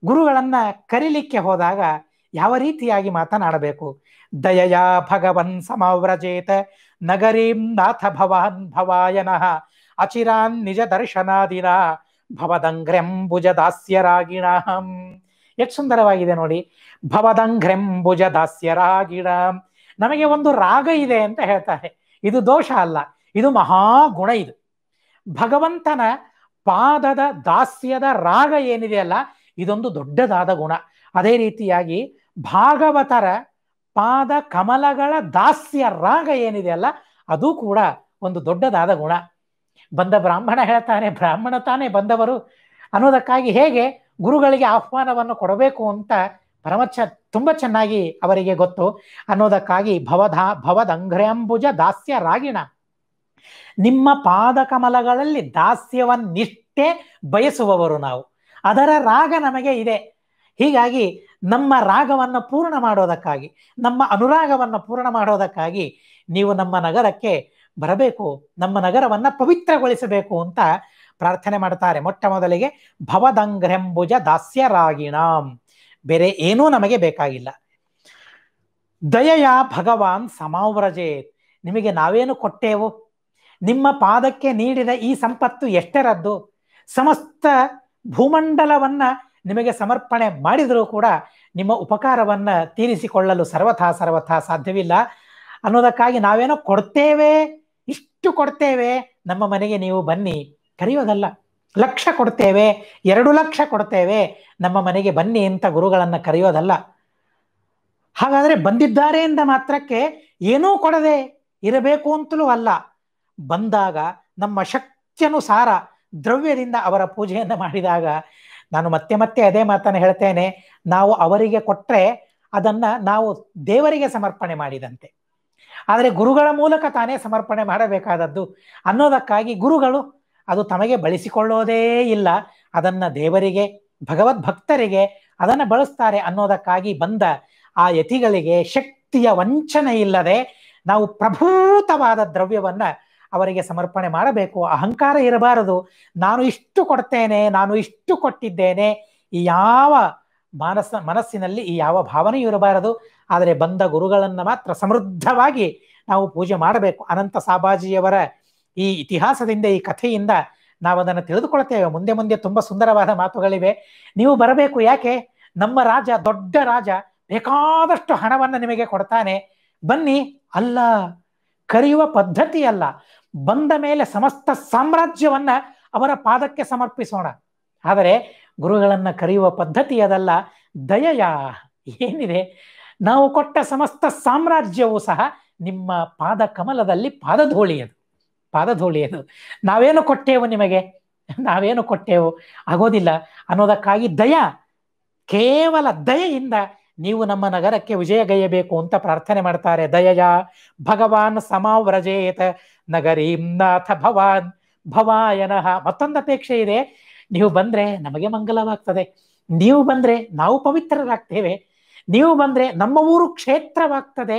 ಗುರುಗಳನ್ನ ಕರಿಲಿಕ್ಕೆ ಹೋದಾಗ ಯಾವ ರೀತಿಯಾಗಿ ಮಾತನಾಡಬೇಕು ದಯಯ ಭಗವನ್ ಸಮವ್ರಜೇತ ನಗರೀಂ ನಾಥ ಭವಾನ್ ಭವಾಯನಃ ಅಚಿರಾನ್ ನಿಜ ದರ್ಶನಾದಿನ ಭವದಂಗ್ರೆಂಬುಜ ದಾಸ್ಯರಾಗಿಣಾಂ ಎಷ್ಟು ಸುಂದರವಾಗಿದೆ ನೋಡಿ ಭವದಂಘ್ರೆಂಬುಜ ದಾಸ್ಯರಾಗಿಣ ನಮಗೆ ಒಂದು ರಾಗ ಇದೆ ಅಂತ ಹೇಳ್ತಾರೆ ಇದು ದೋಷ ಅಲ್ಲ ಇದು ಮಹಾಗುಣ ಇದು ಭಗವಂತನ ಪಾದದ ದಾಸ್ಯದ ರಾಗ ಏನಿದೆಯಲ್ಲ ಇದೊಂದು ದೊಡ್ಡದಾದ ಗುಣ ಅದೇ ರೀತಿಯಾಗಿ ಭಾಗವತರ ಪಾದ ಕಮಲಗಳ ದಾಸ್ಯ ರಾಗ ಏನಿದೆಯಲ್ಲ ಅದು ಕೂಡ ಒಂದು ದೊಡ್ಡದಾದ ಗುಣ ಬಂದ ಬ್ರಾಹ್ಮಣ ಹೇಳ್ತಾನೆ ಬ್ರಾಹ್ಮಣ ತಾನೇ ಬಂದವರು ಅನ್ನೋದಕ್ಕಾಗಿ ಹೇಗೆ ಗುರುಗಳಿಗೆ ಆಹ್ವಾನವನ್ನು ಕೊಡಬೇಕು ಅಂತ ಪರಮಚ ತುಂಬ ಚೆನ್ನಾಗಿ ಅವರಿಗೆ ಗೊತ್ತು ಅನ್ನೋದಕ್ಕಾಗಿ ಭವಧಾ ಭವದಂಘ್ರ್ಯಾಂಬುಜ ದಾಸ್ಯ ರಾಗಿಣ ನಿಮ್ಮ ಪಾದಕಮಲಗಳಲ್ಲಿ ದಾಸ್ಯವನ್ನಿಷ್ಟೇ ಬಯಸುವವರು ನಾವು ಅದರ ರಾಗ ನಮಗೆ ಇದೆ ಹೀಗಾಗಿ ನಮ್ಮ ರಾಗವನ್ನು ಪೂರ್ಣ ಮಾಡೋದಕ್ಕಾಗಿ ನಮ್ಮ ಅನುರಾಗವನ್ನು ಪೂರ್ಣ ಮಾಡೋದಕ್ಕಾಗಿ ನೀವು ನಮ್ಮ ನಗರಕ್ಕೆ ಬರಬೇಕು ನಮ್ಮ ನಗರವನ್ನ ಪವಿತ್ರಗೊಳಿಸಬೇಕು ಅಂತ ಪ್ರಾರ್ಥನೆ ಮಾಡ್ತಾರೆ ಮೊಟ್ಟ ಮೊದಲಿಗೆ ಭವದಂಗ್ರೆಂಬುಜ ದಾಸ್ಯರಾಗಿಣಾಂ ಬೇರೆ ಏನೂ ನಮಗೆ ಬೇಕಾಗಿಲ್ಲ ದಯೆಯ ಭಗವಾನ್ ಸಮಾವ್ರಜೇತ್ ನಿಮಗೆ ನಾವೇನು ಕೊಟ್ಟೇವು ನಿಮ್ಮ ಪಾದಕ್ಕೆ ನೀಡಿದ ಈ ಸಂಪತ್ತು ಎಷ್ಟರದ್ದು ಸಮಸ್ತ ಭೂಮಂಡಲವನ್ನ ನಿಮಗೆ ಸಮರ್ಪಣೆ ಮಾಡಿದರೂ ಕೂಡ ನಿಮ್ಮ ಉಪಕಾರವನ್ನ ತೀರಿಸಿಕೊಳ್ಳಲು ಸರ್ವಥಾ ಸರ್ವಥಾ ಸಾಧ್ಯವಿಲ್ಲ ಅನ್ನೋದಕ್ಕಾಗಿ ನಾವೇನೋ ಕೊಡ್ತೇವೆ ಇಷ್ಟು ಕೊಡ್ತೇವೆ ನಮ್ಮ ಮನೆಗೆ ನೀವು ಬನ್ನಿ ಕರೆಯೋದಲ್ಲ ಲಕ್ಷ ಕೊಡ್ತೇವೆ ಎರಡು ಲಕ್ಷ ಕೊಡ್ತೇವೆ ನಮ್ಮ ಮನೆಗೆ ಬನ್ನಿ ಅಂತ ಗುರುಗಳನ್ನ ಕರೆಯೋದಲ್ಲ ಹಾಗಾದ್ರೆ ಬಂದಿದ್ದಾರೆ ಎಂದ ಮಾತ್ರಕ್ಕೆ ಏನೂ ಕೊಡದೆ ಇರಬೇಕು ಅಂತಲೂ ಅಲ್ಲ ಬಂದಾಗ ನಮ್ಮ ಶಕ್ತಿಯನುಸಾರ ದ್ರವ್ಯದಿಂದ ಅವರ ಪೂಜೆಯನ್ನು ಮಾಡಿದಾಗ ನಾನು ಮತ್ತೆ ಮತ್ತೆ ಅದೇ ಮಾತನ್ನು ಹೇಳ್ತೇನೆ ನಾವು ಅವರಿಗೆ ಕೊಟ್ಟರೆ ಅದನ್ನ ನಾವು ದೇವರಿಗೆ ಸಮರ್ಪಣೆ ಮಾಡಿದಂತೆ ಆದರೆ ಗುರುಗಳ ಮೂಲಕ ತಾನೇ ಸಮರ್ಪಣೆ ಮಾಡಬೇಕಾದದ್ದು ಅನ್ನೋದಕ್ಕಾಗಿ ಗುರುಗಳು ಅದು ತಮಗೆ ಬಳಸಿಕೊಳ್ಳೋದೇ ಇಲ್ಲ ಅದನ್ನ ದೇವರಿಗೆ ಭಗವದ್ ಭಕ್ತರಿಗೆ ಅದನ್ನ ಬಳಸ್ತಾರೆ ಅನ್ನೋದಕ್ಕಾಗಿ ಬಂದ ಆ ಯತಿಗಳಿಗೆ ಶಕ್ತಿಯ ವಂಚನೆ ಇಲ್ಲದೆ ನಾವು ಪ್ರಭೂತವಾದ ದ್ರವ್ಯವನ್ನ ಅವರಿಗೆ ಸಮರ್ಪಣೆ ಮಾಡಬೇಕು ಅಹಂಕಾರ ಇರಬಾರದು ನಾನು ಇಷ್ಟು ಕೊಡ್ತೇನೆ ನಾನು ಇಷ್ಟು ಕೊಟ್ಟಿದ್ದೇನೆ ಈ ಯಾವ ಮಾನಸ ಮನಸ್ಸಿನಲ್ಲಿ ಈ ಯಾವ ಭಾವನೆಯೂ ಇರಬಾರದು ಆದರೆ ಬಂದ ಗುರುಗಳನ್ನ ಮಾತ್ರ ಸಮೃದ್ಧವಾಗಿ ನಾವು ಪೂಜೆ ಮಾಡಬೇಕು ಅನಂತ ಸಾಬಾಜಿಯವರ ಈ ಇತಿಹಾಸದಿಂದ ಈ ಕಥೆಯಿಂದ ನಾವು ಅದನ್ನು ತಿಳಿದುಕೊಳ್ತೇವೆ ಮುಂದೆ ಮುಂದೆ ತುಂಬಾ ಸುಂದರವಾದ ಮಾತುಗಳಿವೆ ನೀವು ಬರಬೇಕು ಯಾಕೆ ನಮ್ಮ ರಾಜ ದೊಡ್ಡ ರಾಜ ಬೇಕಾದಷ್ಟು ಹಣವನ್ನು ನಿಮಗೆ ಕೊಡ್ತಾನೆ ಬನ್ನಿ ಅಲ್ಲ ಕರೆಯುವ ಪದ್ಧತಿ ಅಲ್ಲ ಬಂದ ಮೇಲೆ ಸಮಸ್ತ ಸಾಮ್ರಾಜ್ಯವನ್ನ ಅವರ ಪಾದಕ್ಕೆ ಸಮರ್ಪಿಸೋಣ ಆದರೆ ಗುರುಗಳನ್ನ ಕರೆಯುವ ಪದ್ಧತಿ ಅದಲ್ಲ ದಯಯ ಏನಿದೆ ನಾವು ಕೊಟ್ಟ ಸಮಸ್ತ ಸಾಮ್ರಾಜ್ಯವೂ ಸಹ ನಿಮ್ಮ ಪಾದ ಕಮಲದಲ್ಲಿ ಪಾದಧೂಳಿಯದು ಪಾದಧೂಳಿಯದು ನಾವೇನು ಕೊಟ್ಟೇವು ನಿಮಗೆ ನಾವೇನು ಕೊಟ್ಟೇವು ಆಗೋದಿಲ್ಲ ಅನ್ನೋದಕ್ಕಾಗಿ ದಯ ಕೇವಲ ದಯೆಯಿಂದ ನೀವು ನಮ್ಮ ನಗರಕ್ಕೆ ವಿಜಯಗೈಯಬೇಕು ಅಂತ ಪ್ರಾರ್ಥನೆ ಮಾಡ್ತಾರೆ ದಯಯ ಭಗವಾನ್ ಸಮಾವ್ರಜೇತ ನಗರೀಂ ನಾಥ ಭವಾನ್ ಭವಾಯನಃ ಮತ್ತೊಂದು ಅಪೇಕ್ಷೆ ಇದೆ ನೀವು ಬಂದ್ರೆ ನಮಗೆ ಮಂಗಲವಾಗ್ತದೆ ನೀವು ಬಂದ್ರೆ ನಾವು ಪವಿತ್ರರಾಗ್ತೇವೆ ನೀವು ಬಂದ್ರೆ ನಮ್ಮ ಊರು ಕ್ಷೇತ್ರವಾಗ್ತದೆ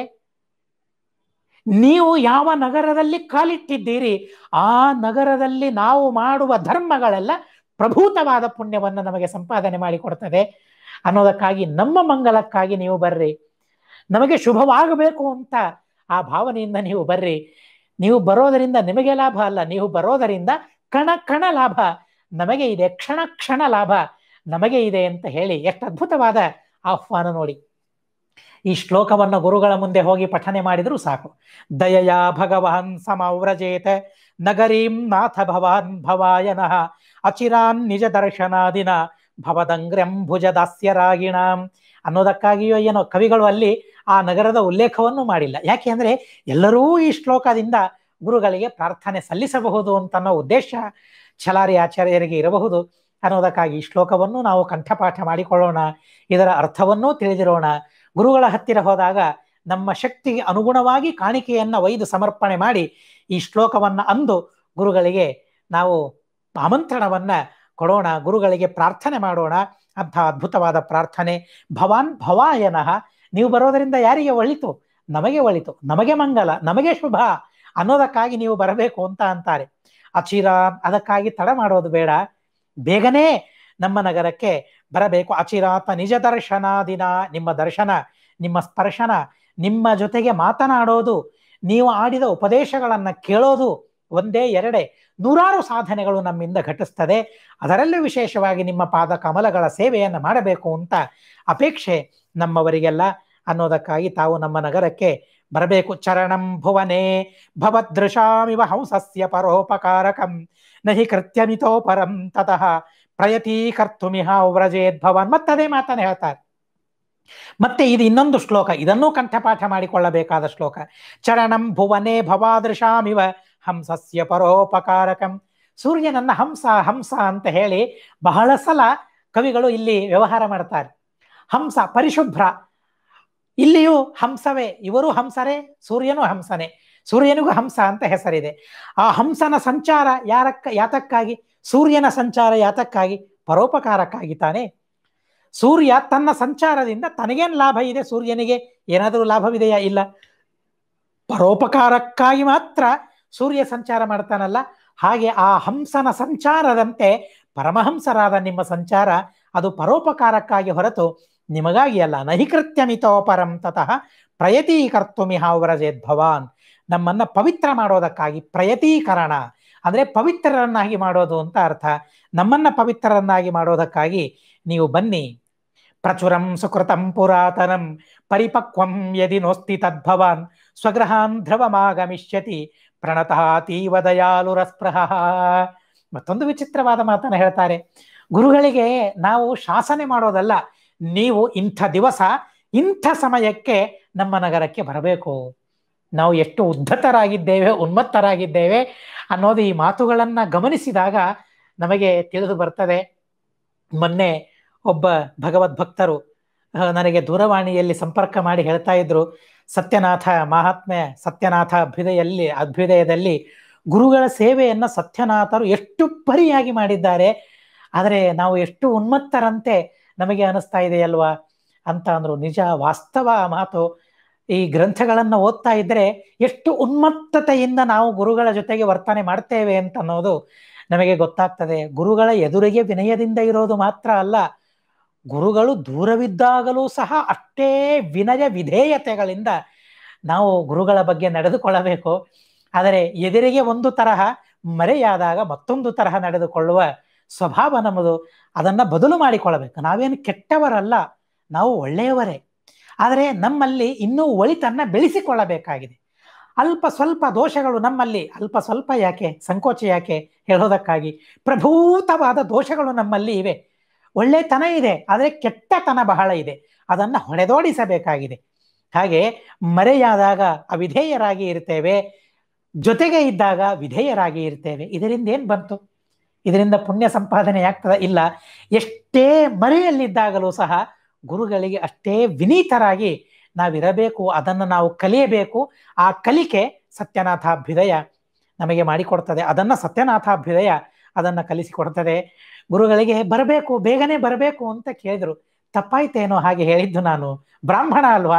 ನೀವು ಯಾವ ನಗರದಲ್ಲಿ ಕಾಲಿಟ್ಟಿದ್ದೀರಿ ಆ ನಗರದಲ್ಲಿ ನಾವು ಮಾಡುವ ಧರ್ಮಗಳೆಲ್ಲ ಪ್ರಭೂತವಾದ ಪುಣ್ಯವನ್ನು ನಮಗೆ ಸಂಪಾದನೆ ಮಾಡಿಕೊಡ್ತದೆ ಅನ್ನೋದಕ್ಕಾಗಿ ನಮ್ಮ ಮಂಗಲಕ್ಕಾಗಿ ನೀವು ಬರ್ರಿ ನಮಗೆ ಶುಭವಾಗಬೇಕು ಅಂತ ಆ ಭಾವನೆಯಿಂದ ನೀವು ಬರ್ರಿ ನೀವು ಬರೋದರಿಂದ ನಿಮಗೆ ಲಾಭ ಅಲ್ಲ ನೀವು ಬರೋದರಿಂದ ಕಣ ಕಣ ಲಾಭ ನಮಗೆ ಇದೆ ಕ್ಷಣ ಕ್ಷಣ ಲಾಭ ನಮಗೆ ಇದೆ ಅಂತ ಹೇಳಿ ಎಷ್ಟು ಅದ್ಭುತವಾದ ಆಹ್ವಾನ ನೋಡಿ ಈ ಶ್ಲೋಕವನ್ನು ಗುರುಗಳ ಮುಂದೆ ಹೋಗಿ ಪಠನೆ ಮಾಡಿದರೂ ಸಾಕು ದಯಯ ಭಗವಾನ್ ಸಮವ್ರಜೇತ ನಗರೀಂ ನಾಥ ಭವಾನ್ ಭವಾಯನಃ ಅಚಿರಾನ್ ನಿಜ ದರ್ಶನಾದಿನ ಭವದಂಗ್ರಂಭುಜ ದಾಸ್ಯರಾಗಿಣಾಂ ಅನ್ನೋದಕ್ಕಾಗಿಯೋ ಏನೋ ಕವಿಗಳು ಅಲ್ಲಿ ಆ ನಗರದ ಉಲ್ಲೇಖವನ್ನು ಮಾಡಿಲ್ಲ ಯಾಕೆ ಅಂದ್ರೆ ಎಲ್ಲರೂ ಈ ಶ್ಲೋಕದಿಂದ ಗುರುಗಳಿಗೆ ಪ್ರಾರ್ಥನೆ ಸಲ್ಲಿಸಬಹುದು ಅಂತನ್ನೋ ಉದ್ದೇಶ ಛಲಾರಿ ಆಚಾರ್ಯರಿಗೆ ಇರಬಹುದು ಅನ್ನೋದಕ್ಕಾಗಿ ಈ ಶ್ಲೋಕವನ್ನು ನಾವು ಕಂಠಪಾಠ ಮಾಡಿಕೊಳ್ಳೋಣ ಇದರ ಅರ್ಥವನ್ನೂ ತಿಳಿದಿರೋಣ ಗುರುಗಳ ಹತ್ತಿರ ಹೋದಾಗ ನಮ್ಮ ಶಕ್ತಿಗೆ ಅನುಗುಣವಾಗಿ ಕಾಣಿಕೆಯನ್ನ ಒಯ್ದು ಸಮರ್ಪಣೆ ಮಾಡಿ ಈ ಶ್ಲೋಕವನ್ನ ಅಂದು ಗುರುಗಳಿಗೆ ನಾವು ಆಮಂತ್ರಣವನ್ನ ಕೊಡೋಣ ಗುರುಗಳಿಗೆ ಪ್ರಾರ್ಥನೆ ಮಾಡೋಣ ಅಂಥ ಅದ್ಭುತವಾದ ಪ್ರಾರ್ಥನೆ ಭವಾನ್ ಭವಾಯನಃ ನೀವು ಬರೋದರಿಂದ ಯಾರಿಗೆ ಒಳಿತು ನಮಗೆ ಒಳಿತು ನಮಗೆ ಮಂಗಲ ನಮಗೆ ಶುಭ ಅನ್ನೋದಕ್ಕಾಗಿ ನೀವು ಬರಬೇಕು ಅಂತ ಅಂತಾರೆ ಅಚಿರ ಅದಕ್ಕಾಗಿ ತಡ ಮಾಡೋದು ಬೇಡ ಬೇಗನೆ ನಮ್ಮ ನಗರಕ್ಕೆ ಬರಬೇಕು ಅಚಿರಾತ ನಿಜ ದರ್ಶನಾದಿನ ನಿಮ್ಮ ದರ್ಶನ ನಿಮ್ಮ ಸ್ಪರ್ಶನ ನಿಮ್ಮ ಜೊತೆಗೆ ಮಾತನಾಡೋದು ನೀವು ಆಡಿದ ಉಪದೇಶಗಳನ್ನ ಕೇಳೋದು ಒಂದೇ ಎರಡೇ ನೂರಾರು ಸಾಧನೆಗಳು ನಮ್ಮಿಂದ ಘಟಿಸ್ತದೆ ಅದರಲ್ಲೂ ವಿಶೇಷವಾಗಿ ನಿಮ್ಮ ಪಾದ ಕಮಲಗಳ ಸೇವೆಯನ್ನು ಮಾಡಬೇಕು ಅಂತ ಅಪೇಕ್ಷೆ ನಮ್ಮವರಿಗೆಲ್ಲ ಅನ್ನೋದಕ್ಕಾಗಿ ತಾವು ನಮ್ಮ ನಗರಕ್ಕೆ ಬರಬೇಕು ಚರಣಂ ಭುವನೆ ಭವದೃಶಾಮಿವ ಹಂಸಸ್ಯ ಪರೋಪಕಾರಕಂ ನಹಿ ಕೃತ್ಯಮಿತೋ ಪರಂ ತತಃ ಪ್ರಯತೀಕರ್ತುಮಿಹ ವ್ರಜೇದ್ ಭವಾನ್ ಮತ್ತದೇ ಮಾತನ್ನು ಹೇಳ್ತಾರೆ ಮತ್ತೆ ಇದು ಇನ್ನೊಂದು ಶ್ಲೋಕ ಇದನ್ನೂ ಕಂಠಪಾಠ ಮಾಡಿಕೊಳ್ಳಬೇಕಾದ ಶ್ಲೋಕ ಚರಣಂ ಭುವನೆ ಭವಾದೃಶಾಮಿವ ಹಂಸಸ್ಯ ಪರೋಪಕಾರಕಂ ಸೂರ್ಯನನ್ನ ಹಂಸ ಹಂಸ ಅಂತ ಹೇಳಿ ಬಹಳ ಸಲ ಕವಿಗಳು ಇಲ್ಲಿ ವ್ಯವಹಾರ ಮಾಡ್ತಾರೆ ಹಂಸ ಪರಿಶುಭ್ರ ಇಲ್ಲಿಯೂ ಹಂಸವೇ ಇವರು ಹಂಸರೇ ಸೂರ್ಯನು ಹಂಸನೇ ಸೂರ್ಯನಿಗೂ ಹಂಸ ಅಂತ ಹೆಸರಿದೆ ಆ ಹಂಸನ ಸಂಚಾರ ಯಾರಕ್ಕ ಯಾತಕ್ಕಾಗಿ ಸೂರ್ಯನ ಸಂಚಾರ ಯಾತಕ್ಕಾಗಿ ಪರೋಪಕಾರಕ್ಕಾಗಿ ತಾನೆ ಸೂರ್ಯ ತನ್ನ ಸಂಚಾರದಿಂದ ತನಗೇನು ಲಾಭ ಇದೆ ಸೂರ್ಯನಿಗೆ ಏನಾದರೂ ಲಾಭವಿದೆಯಾ ಇಲ್ಲ ಪರೋಪಕಾರಕ್ಕಾಗಿ ಮಾತ್ರ ಸೂರ್ಯ ಸಂಚಾರ ಮಾಡ್ತಾನಲ್ಲ ಹಾಗೆ ಆ ಹಂಸನ ಸಂಚಾರದಂತೆ ಪರಮಹಂಸರಾದ ನಿಮ್ಮ ಸಂಚಾರ ಅದು ಪರೋಪಕಾರಕ್ಕಾಗಿ ಹೊರತು ನಿಮಗಾಗಿ ಅಲ್ಲ ನಹಿಕೃತ್ಯಮಿತೋ ಪರಂ ತತಃ ಪ್ರಯತೀಕರ್ತುಮಿಹ ವ್ರಜೇದ್ ಭವಾನ್ ನಮ್ಮನ್ನ ಪವಿತ್ರ ಮಾಡೋದಕ್ಕಾಗಿ ಪ್ರಯತೀಕರಣ ಅಂದ್ರೆ ಪವಿತ್ರರನ್ನಾಗಿ ಮಾಡೋದು ಅಂತ ಅರ್ಥ ನಮ್ಮನ್ನ ಪವಿತ್ರರನ್ನಾಗಿ ಮಾಡೋದಕ್ಕಾಗಿ ನೀವು ಬನ್ನಿ ಪ್ರಚುರಂ ಸುಕೃತಂ ಪುರಾತನಂ ಪರಿಪಕ್ವಂ ಯದಿ ನೋಸ್ತಿ ತದ್ಭವಾನ್ ಸ್ವಗ್ರಹಾನ್ ಧ್ರುವಮಾಗಮಿಷ್ಯತಿ ಪ್ರಣತಃ ಅತೀವ ದಯಾಲುರಸ್ಪೃಹ ಮತ್ತೊಂದು ವಿಚಿತ್ರವಾದ ಮಾತನ್ನು ಹೇಳ್ತಾರೆ ಗುರುಗಳಿಗೆ ನಾವು ಶಾಸನೆ ಮಾಡೋದಲ್ಲ ನೀವು ಇಂಥ ದಿವಸ ಇಂಥ ಸಮಯಕ್ಕೆ ನಮ್ಮ ನಗರಕ್ಕೆ ಬರಬೇಕು ನಾವು ಎಷ್ಟು ಉದ್ಧತರಾಗಿದ್ದೇವೆ ಉನ್ಮತ್ತರಾಗಿದ್ದೇವೆ ಅನ್ನೋದು ಈ ಮಾತುಗಳನ್ನ ಗಮನಿಸಿದಾಗ ನಮಗೆ ತಿಳಿದು ಬರ್ತದೆ ಮೊನ್ನೆ ಒಬ್ಬ ಭಗವದ್ಭಕ್ತರು ನನಗೆ ದೂರವಾಣಿಯಲ್ಲಿ ಸಂಪರ್ಕ ಮಾಡಿ ಹೇಳ್ತಾ ಇದ್ರು ಸತ್ಯನಾಥ ಮಹಾತ್ಮೆ ಸತ್ಯನಾಥ ಅಭ್ಯುದಯಲ್ಲಿ ಅಭ್ಯುದಯದಲ್ಲಿ ಗುರುಗಳ ಸೇವೆಯನ್ನ ಸತ್ಯನಾಥರು ಎಷ್ಟು ಪರಿಯಾಗಿ ಮಾಡಿದ್ದಾರೆ ಆದರೆ ನಾವು ಎಷ್ಟು ಉನ್ಮತ್ತರಂತೆ ನಮಗೆ ಅನಿಸ್ತಾ ಇದೆಯಲ್ವಾ ಅಂತ ಅಂದ್ರು ನಿಜ ವಾಸ್ತವ ಮಾತು ಈ ಗ್ರಂಥಗಳನ್ನು ಓದ್ತಾ ಇದ್ರೆ ಎಷ್ಟು ಉನ್ಮತ್ತತೆಯಿಂದ ನಾವು ಗುರುಗಳ ಜೊತೆಗೆ ವರ್ತನೆ ಮಾಡ್ತೇವೆ ಅಂತ ಅನ್ನೋದು ನಮಗೆ ಗೊತ್ತಾಗ್ತದೆ ಗುರುಗಳ ಎದುರಿಗೆ ವಿನಯದಿಂದ ಇರೋದು ಮಾತ್ರ ಅಲ್ಲ ಗುರುಗಳು ದೂರವಿದ್ದಾಗಲೂ ಸಹ ಅಷ್ಟೇ ವಿನಯ ವಿಧೇಯತೆಗಳಿಂದ ನಾವು ಗುರುಗಳ ಬಗ್ಗೆ ನಡೆದುಕೊಳ್ಳಬೇಕು ಆದರೆ ಎದುರಿಗೆ ಒಂದು ತರಹ ಮರೆಯಾದಾಗ ಮತ್ತೊಂದು ತರಹ ನಡೆದುಕೊಳ್ಳುವ ಸ್ವಭಾವ ನಮ್ಮದು ಅದನ್ನ ಬದಲು ಮಾಡಿಕೊಳ್ಳಬೇಕು ನಾವೇನು ಕೆಟ್ಟವರಲ್ಲ ನಾವು ಒಳ್ಳೆಯವರೇ ಆದರೆ ನಮ್ಮಲ್ಲಿ ಇನ್ನೂ ಒಳಿತನ್ನ ಬೆಳೆಸಿಕೊಳ್ಳಬೇಕಾಗಿದೆ ಅಲ್ಪ ಸ್ವಲ್ಪ ದೋಷಗಳು ನಮ್ಮಲ್ಲಿ ಅಲ್ಪ ಸ್ವಲ್ಪ ಯಾಕೆ ಸಂಕೋಚ ಯಾಕೆ ಹೇಳೋದಕ್ಕಾಗಿ ಪ್ರಭೂತವಾದ ದೋಷಗಳು ನಮ್ಮಲ್ಲಿ ಇವೆ ಒಳ್ಳೆತನ ಇದೆ ಆದರೆ ಕೆಟ್ಟತನ ಬಹಳ ಇದೆ ಅದನ್ನ ಹೊಡೆದೋಡಿಸಬೇಕಾಗಿದೆ ಹಾಗೆ ಮರೆಯಾದಾಗ ಅವಿಧೇಯರಾಗಿ ಇರ್ತೇವೆ ಜೊತೆಗೆ ಇದ್ದಾಗ ವಿಧೇಯರಾಗಿ ಇರ್ತೇವೆ ಇದರಿಂದ ಏನ್ ಬಂತು ಇದರಿಂದ ಪುಣ್ಯ ಸಂಪಾದನೆ ಆಗ್ತದ ಇಲ್ಲ ಎಷ್ಟೇ ಮರೆಯಲ್ಲಿದ್ದಾಗಲೂ ಸಹ ಗುರುಗಳಿಗೆ ಅಷ್ಟೇ ವಿನೀತರಾಗಿ ನಾವಿರಬೇಕು ಅದನ್ನು ನಾವು ಕಲಿಯಬೇಕು ಆ ಕಲಿಕೆ ಸತ್ಯನಾಥಾಭ್ಯುದಯ ನಮಗೆ ಮಾಡಿಕೊಡ್ತದೆ ಅದನ್ನ ಸತ್ಯನಾಥಾಭ್ಯುದಯ ಅದನ್ನ ಕಲಿಸಿಕೊಡ್ತದೆ ಗುರುಗಳಿಗೆ ಬರಬೇಕು ಬೇಗನೆ ಬರಬೇಕು ಅಂತ ಕೇಳಿದ್ರು ತಪ್ಪಾಯ್ತೇನೋ ಹಾಗೆ ಹೇಳಿದ್ದು ನಾನು ಬ್ರಾಹ್ಮಣ ಅಲ್ವಾ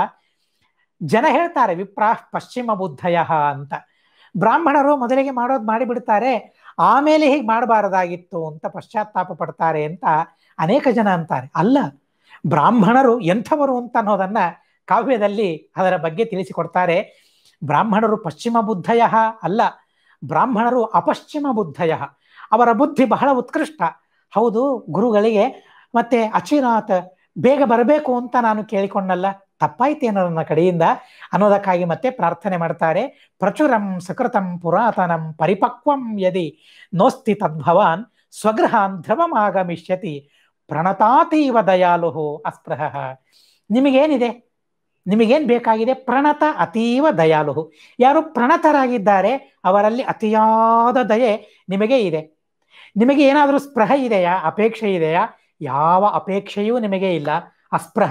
ಜನ ಹೇಳ್ತಾರೆ ವಿಪ್ರಾಹ್ ಪಶ್ಚಿಮ ಬುದ್ಧಯ ಅಂತ ಬ್ರಾಹ್ಮಣರು ಮೊದಲಿಗೆ ಮಾಡೋದು ಮಾಡಿಬಿಡ್ತಾರೆ ಆಮೇಲೆ ಹೀಗೆ ಮಾಡಬಾರದಾಗಿತ್ತು ಅಂತ ಪಶ್ಚಾತ್ತಾಪ ಪಡ್ತಾರೆ ಅಂತ ಅನೇಕ ಜನ ಅಂತಾರೆ ಅಲ್ಲ ಬ್ರಾಹ್ಮಣರು ಎಂಥವರು ಅಂತ ಅನ್ನೋದನ್ನ ಕಾವ್ಯದಲ್ಲಿ ಅದರ ಬಗ್ಗೆ ತಿಳಿಸಿಕೊಡ್ತಾರೆ ಬ್ರಾಹ್ಮಣರು ಪಶ್ಚಿಮ ಬುದ್ಧಯ ಅಲ್ಲ ಬ್ರಾಹ್ಮಣರು ಅಪಶ್ಚಿಮ ಬುದ್ಧಯ ಅವರ ಬುದ್ಧಿ ಬಹಳ ಉತ್ಕೃಷ್ಟ ಹೌದು ಗುರುಗಳಿಗೆ ಮತ್ತೆ ಅಚಿರಾತ್ ಬೇಗ ಬರಬೇಕು ಅಂತ ನಾನು ಕೇಳಿಕೊಂಡಲ್ಲ ತಪ್ಪಾಯ್ತೇನೋ ನನ್ನ ಕಡೆಯಿಂದ ಅನ್ನೋದಕ್ಕಾಗಿ ಮತ್ತೆ ಪ್ರಾರ್ಥನೆ ಮಾಡ್ತಾರೆ ಪ್ರಚುರಂ ಸಕೃತಂ ಪುರಾತನಂ ಪರಿಪಕ್ವಂ ಯದಿ ನೋಸ್ತಿ ತದ್ಭವಾನ್ ಸ್ವಗೃಹಾನ್ ಧ್ರುವಮಾಗಮಿಷ್ಯತಿ ಪ್ರಣತಾತೀವ ದಯಾಲು ಅಸ್ಪೃಹ ನಿಮಗೇನಿದೆ ನಿಮಗೇನ್ ಬೇಕಾಗಿದೆ ಪ್ರಣತ ಅತೀವ ದಯಾಲು ಯಾರು ಪ್ರಣತರಾಗಿದ್ದಾರೆ ಅವರಲ್ಲಿ ಅತಿಯಾದ ದಯೆ ನಿಮಗೆ ಇದೆ ನಿಮಗೆ ಏನಾದರೂ ಸ್ಪೃಹ ಇದೆಯಾ ಅಪೇಕ್ಷೆ ಇದೆಯಾ ಯಾವ ಅಪೇಕ್ಷೆಯೂ ನಿಮಗೆ ಇಲ್ಲ ಅಸ್ಪೃಹ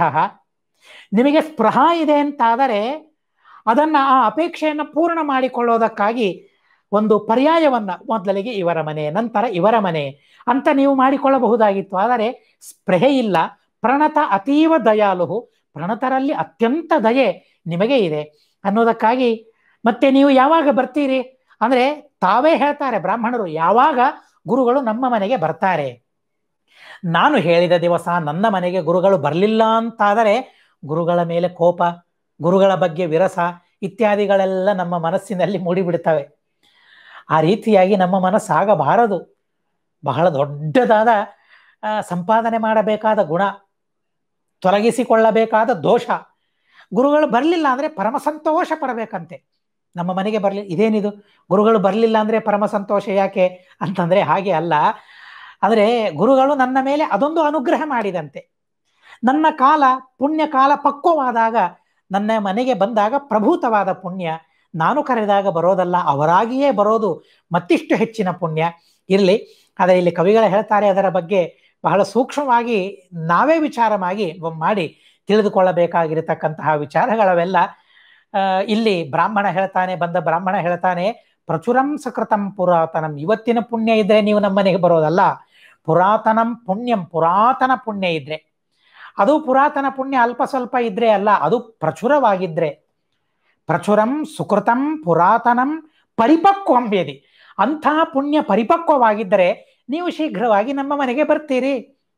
ನಿಮಗೆ ಸ್ಪೃಹ ಇದೆ ಅಂತಾದರೆ ಅದನ್ನ ಆ ಅಪೇಕ್ಷೆಯನ್ನು ಪೂರ್ಣ ಮಾಡಿಕೊಳ್ಳೋದಕ್ಕಾಗಿ ಒಂದು ಪರ್ಯಾಯವನ್ನ ಮೊದಲಿಗೆ ಇವರ ಮನೆ ನಂತರ ಇವರ ಮನೆ ಅಂತ ನೀವು ಮಾಡಿಕೊಳ್ಳಬಹುದಾಗಿತ್ತು ಆದರೆ ಸ್ಪೃಹೆ ಇಲ್ಲ ಪ್ರಣತ ಅತೀವ ದಯಾಲು ಪ್ರಣತರಲ್ಲಿ ಅತ್ಯಂತ ದಯೆ ನಿಮಗೆ ಇದೆ ಅನ್ನೋದಕ್ಕಾಗಿ ಮತ್ತೆ ನೀವು ಯಾವಾಗ ಬರ್ತೀರಿ ಅಂದ್ರೆ ತಾವೇ ಹೇಳ್ತಾರೆ ಬ್ರಾಹ್ಮಣರು ಯಾವಾಗ ಗುರುಗಳು ನಮ್ಮ ಮನೆಗೆ ಬರ್ತಾರೆ ನಾನು ಹೇಳಿದ ದಿವಸ ನನ್ನ ಮನೆಗೆ ಗುರುಗಳು ಬರಲಿಲ್ಲ ಅಂತಾದರೆ ಗುರುಗಳ ಮೇಲೆ ಕೋಪ ಗುರುಗಳ ಬಗ್ಗೆ ವಿರಸ ಇತ್ಯಾದಿಗಳೆಲ್ಲ ನಮ್ಮ ಮನಸ್ಸಿನಲ್ಲಿ ಮೂಡಿಬಿಡ್ತವೆ ಆ ರೀತಿಯಾಗಿ ನಮ್ಮ ಮನಸ್ಸಾಗಬಾರದು ಬಹಳ ದೊಡ್ಡದಾದ ಸಂಪಾದನೆ ಮಾಡಬೇಕಾದ ಗುಣ ತೊಲಗಿಸಿಕೊಳ್ಳಬೇಕಾದ ದೋಷ ಗುರುಗಳು ಬರಲಿಲ್ಲ ಅಂದರೆ ಪರಮ ಸಂತೋಷ ಪಡಬೇಕಂತೆ ನಮ್ಮ ಮನೆಗೆ ಬರಲಿ ಇದೇನಿದು ಗುರುಗಳು ಬರಲಿಲ್ಲ ಅಂದರೆ ಪರಮ ಸಂತೋಷ ಯಾಕೆ ಅಂತಂದರೆ ಹಾಗೆ ಅಲ್ಲ ಅಂದರೆ ಗುರುಗಳು ನನ್ನ ಮೇಲೆ ಅದೊಂದು ಅನುಗ್ರಹ ಮಾಡಿದಂತೆ ನನ್ನ ಕಾಲ ಪುಣ್ಯ ಕಾಲ ಪಕ್ವವಾದಾಗ ನನ್ನ ಮನೆಗೆ ಬಂದಾಗ ಪ್ರಭೂತವಾದ ಪುಣ್ಯ ನಾನು ಕರೆದಾಗ ಬರೋದಲ್ಲ ಅವರಾಗಿಯೇ ಬರೋದು ಮತ್ತಿಷ್ಟು ಹೆಚ್ಚಿನ ಪುಣ್ಯ ಇರಲಿ ಆದರೆ ಇಲ್ಲಿ ಕವಿಗಳು ಹೇಳ್ತಾರೆ ಅದರ ಬಗ್ಗೆ ಬಹಳ ಸೂಕ್ಷ್ಮವಾಗಿ ನಾವೇ ವಿಚಾರ ಮಾಡಿ ಮಾಡಿ ತಿಳಿದುಕೊಳ್ಳಬೇಕಾಗಿರತಕ್ಕಂತಹ ವಿಚಾರಗಳವೆಲ್ಲ ಇಲ್ಲಿ ಬ್ರಾಹ್ಮಣ ಹೇಳ್ತಾನೆ ಬಂದ ಬ್ರಾಹ್ಮಣ ಹೇಳ್ತಾನೆ ಪ್ರಚುರಂ ಸಕೃತಂ ಪುರಾತನಂ ಇವತ್ತಿನ ಪುಣ್ಯ ಇದ್ರೆ ನೀವು ನಮ್ಮ ಮನೆಗೆ ಬರೋದಲ್ಲ ಪುರಾತನಂ ಪುಣ್ಯಂ ಪುರಾತನ ಪುಣ್ಯ ಇದ್ರೆ ಅದು ಪುರಾತನ ಪುಣ್ಯ ಅಲ್ಪ ಸ್ವಲ್ಪ ಇದ್ರೆ ಅಲ್ಲ ಅದು ಪ್ರಚುರವಾಗಿದ್ರೆ ಪ್ರಚುರಂ ಸುಕೃತಂ ಪುರಾತನಂ ಪರಿಪಕ್ವಂ ಯದಿ ಅಂಥ ಪುಣ್ಯ ಪರಿಪಕ್ವವಾಗಿದ್ದರೆ ನೀವು ಶೀಘ್ರವಾಗಿ ನಮ್ಮ ಮನೆಗೆ ಬರ್ತೀರಿ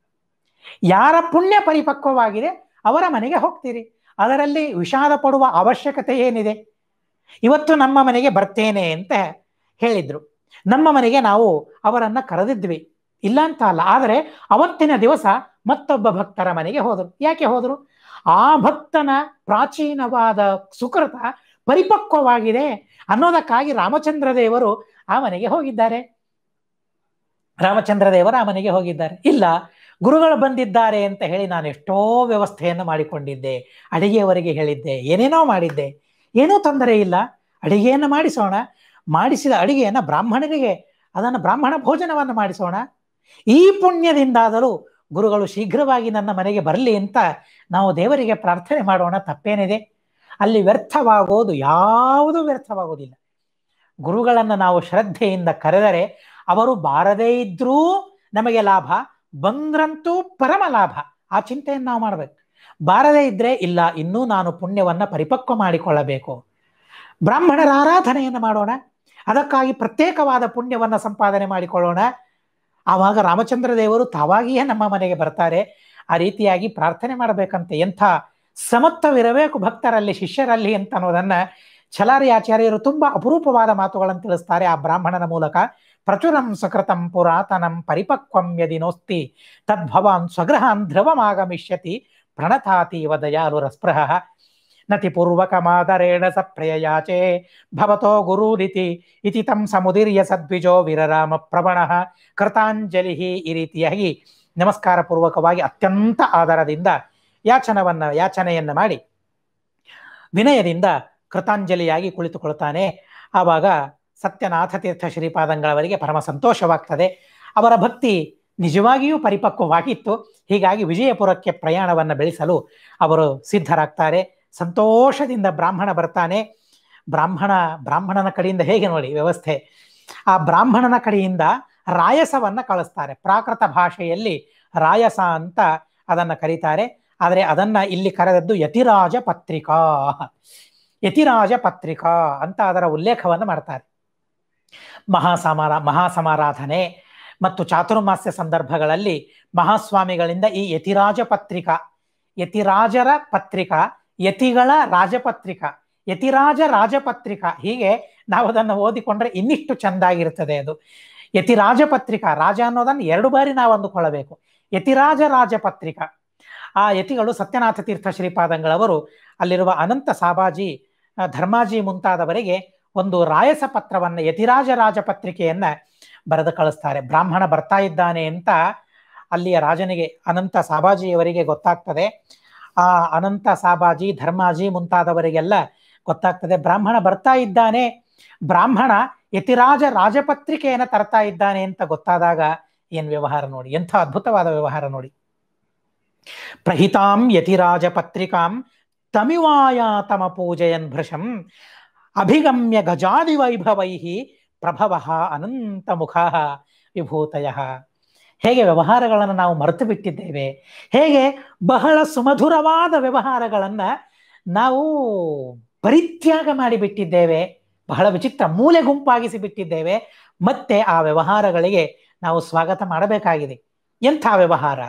ಯಾರ ಪುಣ್ಯ ಪರಿಪಕ್ವವಾಗಿದೆ ಅವರ ಮನೆಗೆ ಹೋಗ್ತೀರಿ ಅದರಲ್ಲಿ ವಿಷಾದ ಪಡುವ ಅವಶ್ಯಕತೆ ಏನಿದೆ ಇವತ್ತು ನಮ್ಮ ಮನೆಗೆ ಬರ್ತೇನೆ ಅಂತ ಹೇಳಿದ್ರು ನಮ್ಮ ಮನೆಗೆ ನಾವು ಅವರನ್ನ ಕರೆದಿದ್ವಿ ಇಲ್ಲ ಅಂತ ಅಲ್ಲ ಆದರೆ ಅವತ್ತಿನ ದಿವಸ ಮತ್ತೊಬ್ಬ ಭಕ್ತರ ಮನೆಗೆ ಹೋದರು ಯಾಕೆ ಹೋದರು ಆ ಭಕ್ತನ ಪ್ರಾಚೀನವಾದ ಸುಕೃತ ಪರಿಪಕ್ವವಾಗಿದೆ ಅನ್ನೋದಕ್ಕಾಗಿ ರಾಮಚಂದ್ರ ದೇವರು ಆ ಮನೆಗೆ ಹೋಗಿದ್ದಾರೆ ರಾಮಚಂದ್ರ ದೇವರು ಆ ಮನೆಗೆ ಹೋಗಿದ್ದಾರೆ ಇಲ್ಲ ಗುರುಗಳು ಬಂದಿದ್ದಾರೆ ಅಂತ ಹೇಳಿ ನಾನು ಎಷ್ಟೋ ವ್ಯವಸ್ಥೆಯನ್ನು ಮಾಡಿಕೊಂಡಿದ್ದೆ ಅಡಿಗೆಯವರಿಗೆ ಹೇಳಿದ್ದೆ ಏನೇನೋ ಮಾಡಿದ್ದೆ ಏನೂ ತೊಂದರೆ ಇಲ್ಲ ಅಡಿಗೆಯನ್ನು ಮಾಡಿಸೋಣ ಮಾಡಿಸಿದ ಅಡಿಗೆಯನ್ನು ಬ್ರಾಹ್ಮಣರಿಗೆ ಅದನ್ನು ಬ್ರಾಹ್ಮಣ ಭೋಜನವನ್ನು ಮಾಡಿಸೋಣ ಈ ಪುಣ್ಯದಿಂದಾದರೂ ಗುರುಗಳು ಶೀಘ್ರವಾಗಿ ನನ್ನ ಮನೆಗೆ ಬರಲಿ ಅಂತ ನಾವು ದೇವರಿಗೆ ಪ್ರಾರ್ಥನೆ ಮಾಡೋಣ ತಪ್ಪೇನಿದೆ ಅಲ್ಲಿ ವ್ಯರ್ಥವಾಗೋದು ಯಾವುದೂ ವ್ಯರ್ಥವಾಗೋದಿಲ್ಲ ಗುರುಗಳನ್ನು ನಾವು ಶ್ರದ್ಧೆಯಿಂದ ಕರೆದರೆ ಅವರು ಬಾರದೇ ಇದ್ರೂ ನಮಗೆ ಲಾಭ ಬಂದ್ರಂತೂ ಪರಮ ಲಾಭ ಆ ಚಿಂತೆಯನ್ನು ನಾವು ಮಾಡಬೇಕು ಬಾರದೇ ಇದ್ರೆ ಇಲ್ಲ ಇನ್ನೂ ನಾನು ಪುಣ್ಯವನ್ನ ಪರಿಪಕ್ವ ಮಾಡಿಕೊಳ್ಳಬೇಕು ಬ್ರಾಹ್ಮಣರ ಆರಾಧನೆಯನ್ನು ಮಾಡೋಣ ಅದಕ್ಕಾಗಿ ಪ್ರತ್ಯೇಕವಾದ ಪುಣ್ಯವನ್ನ ಸಂಪಾದನೆ ಮಾಡಿಕೊಳ್ಳೋಣ ಆವಾಗ ರಾಮಚಂದ್ರ ದೇವರು ತಾವಾಗಿಯೇ ನಮ್ಮ ಮನೆಗೆ ಬರ್ತಾರೆ ಆ ರೀತಿಯಾಗಿ ಪ್ರಾರ್ಥನೆ ಮಾಡಬೇಕಂತೆ ಎಂಥ ಸಮತ್ವವಿರಬೇಕು ಭಕ್ತರಲ್ಲಿ ಶಿಷ್ಯರಲ್ಲಿ ಅಂತ ಅನ್ನೋದನ್ನ ಛಲಾರಿ ಆಚಾರ್ಯರು ತುಂಬಾ ಅಪರೂಪವಾದ ಮಾತುಗಳನ್ನು ತಿಳಿಸ್ತಾರೆ ಆ ಬ್ರಾಹ್ಮಣನ ಮೂಲಕ ಪ್ರಚುರಂ ಸಕೃತಂ ಪುರಾತನಂ ಪರಿಪಕ್ವಂ ಯದಿನೋಸ್ತಿ ತದ್ಭವಾನ್ ಸ್ವಗೃಹಾನ್ ಧ್ರುವಮಾಗಮಿಷ್ಯತಿ ಪ್ರಣತಾತೀವ ದಯಾಲು ರಸ್ಪೃಹ ನತಿ ಪೂರ್ವಕಮಾದರೇಣ ಸ ಪ್ರಯಯಾಚೆ ಭವತೋ ಗುರೂರಿತಿ ಇತಿ ತಂ ಸಮುದೀರ್ಯ ಸದ್ವಿಜೋ ವಿರರಾಮ ಪ್ರವಣ ಕೃತಾಂಜಲಿ ಈ ರೀತಿಯಾಗಿ ನಮಸ್ಕಾರ ಪೂರ್ವಕವಾಗಿ ಅತ್ಯಂತ ಆಧಾರದಿಂದ ಯಾಚನವನ್ನ ಯಾಚನೆಯನ್ನ ಮಾಡಿ ವಿನಯದಿಂದ ಕೃತಾಂಜಲಿಯಾಗಿ ಕುಳಿತುಕೊಳ್ತಾನೆ ಆವಾಗ ಸತ್ಯನಾಥ ತೀರ್ಥ ಶ್ರೀಪಾದಂಗಳವರಿಗೆ ಪರಮ ಸಂತೋಷವಾಗ್ತದೆ ಅವರ ಭಕ್ತಿ ನಿಜವಾಗಿಯೂ ಪರಿಪಕ್ವವಾಗಿತ್ತು ಹೀಗಾಗಿ ವಿಜಯಪುರಕ್ಕೆ ಪ್ರಯಾಣವನ್ನು ಬೆಳೆಸಲು ಅವರು ಸಿದ್ಧರಾಗ್ತಾರೆ ಸಂತೋಷದಿಂದ ಬ್ರಾಹ್ಮಣ ಬರ್ತಾನೆ ಬ್ರಾಹ್ಮಣ ಬ್ರಾಹ್ಮಣನ ಕಡೆಯಿಂದ ಹೇಗೆ ನೋಡಿ ವ್ಯವಸ್ಥೆ ಆ ಬ್ರಾಹ್ಮಣನ ಕಡೆಯಿಂದ ರಾಯಸವನ್ನ ಕಳಿಸ್ತಾರೆ ಪ್ರಾಕೃತ ಭಾಷೆಯಲ್ಲಿ ರಾಯಸ ಅಂತ ಅದನ್ನ ಕರೀತಾರೆ ಆದರೆ ಅದನ್ನ ಇಲ್ಲಿ ಕರೆದದ್ದು ಯತಿರಾಜ ಪತ್ರಿಕಾ ಯತಿರಾಜ ಪತ್ರಿಕಾ ಅಂತ ಅದರ ಉಲ್ಲೇಖವನ್ನು ಮಾಡ್ತಾರೆ ಮಹಾಸಮಾರ ಮಹಾಸಮಾರಾಧನೆ ಮತ್ತು ಚಾತುರ್ಮಾಸ್ಯ ಸಂದರ್ಭಗಳಲ್ಲಿ ಮಹಾಸ್ವಾಮಿಗಳಿಂದ ಈ ಯತಿರಾಜ ಪತ್ರಿಕಾ ಯತಿರಾಜರ ಪತ್ರಿಕಾ ಯತಿಗಳ ರಾಜಪತ್ರಿಕಾ ಯತಿರಾಜ ರಾಜಪತ್ರಿಕಾ ಹೀಗೆ ನಾವು ಅದನ್ನು ಓದಿಕೊಂಡ್ರೆ ಇನ್ನಿಷ್ಟು ಚೆಂದಾಗಿರ್ತದೆ ಅದು ಯತಿರಾಜ ಪತ್ರಿಕಾ ರಾಜ ಅನ್ನೋದನ್ನು ಎರಡು ಬಾರಿ ನಾವು ಅಂದುಕೊಳ್ಳಬೇಕು ಯತಿರಾಜ ರಾಜಪತ್ರಿಕಾ ಆ ಯತಿಗಳು ಸತ್ಯನಾಥ ತೀರ್ಥ ಶ್ರೀಪಾದಂಗಳವರು ಅಲ್ಲಿರುವ ಅನಂತ ಸಾಬಾಜಿ ಧರ್ಮಾಜಿ ಮುಂತಾದವರಿಗೆ ಒಂದು ರಾಯಸ ಪತ್ರವನ್ನ ಯತಿರಾಜ ರಾಜಪತ್ರಿಕೆಯನ್ನ ಬರೆದು ಕಳಿಸ್ತಾರೆ ಬ್ರಾಹ್ಮಣ ಬರ್ತಾ ಇದ್ದಾನೆ ಅಂತ ಅಲ್ಲಿಯ ರಾಜನಿಗೆ ಅನಂತ ಸಾಬಾಜಿಯವರಿಗೆ ಗೊತ್ತಾಗ್ತದೆ ಆ ಅನಂತ ಸಾಬಾಜಿ ಧರ್ಮಾಜಿ ಮುಂತಾದವರಿಗೆಲ್ಲ ಗೊತ್ತಾಗ್ತದೆ ಬ್ರಾಹ್ಮಣ ಬರ್ತಾ ಇದ್ದಾನೆ ಬ್ರಾಹ್ಮಣ ಯತಿರಾಜ ರಾಜಪತ್ರಿಕೆಯನ್ನ ತರ್ತಾ ಇದ್ದಾನೆ ಅಂತ ಗೊತ್ತಾದಾಗ ಏನ್ ವ್ಯವಹಾರ ನೋಡಿ ಎಂಥ ಅದ್ಭುತವಾದ ವ್ಯವಹಾರ ನೋಡಿ ಪ್ರಹಿತಾಂ ಯತಿರಾಜ ಪತ್ರಿಕಾಂ ತಮಿವಾಯಾತಮ ಪೂಜಯನ್ ಭೃಶಂ ಅಭಿಗಮ್ಯ ಗಜಾದಿ ವೈಭವೈ ಪ್ರಭವ ಅನಂತ ಮುಖ ವಿಭೂತಯ ಹೇಗೆ ವ್ಯವಹಾರಗಳನ್ನು ನಾವು ಮರೆತು ಬಿಟ್ಟಿದ್ದೇವೆ ಹೇಗೆ ಬಹಳ ಸುಮಧುರವಾದ ವ್ಯವಹಾರಗಳನ್ನ ನಾವು ಪರಿತ್ಯಾಗ ಮಾಡಿಬಿಟ್ಟಿದ್ದೇವೆ ಬಹಳ ವಿಚಿತ್ರ ಮೂಲೆ ಗುಂಪಾಗಿಸಿ ಬಿಟ್ಟಿದ್ದೇವೆ ಮತ್ತೆ ಆ ವ್ಯವಹಾರಗಳಿಗೆ ನಾವು ಸ್ವಾಗತ ಮಾಡಬೇಕಾಗಿದೆ ಎಂಥ ವ್ಯವಹಾರ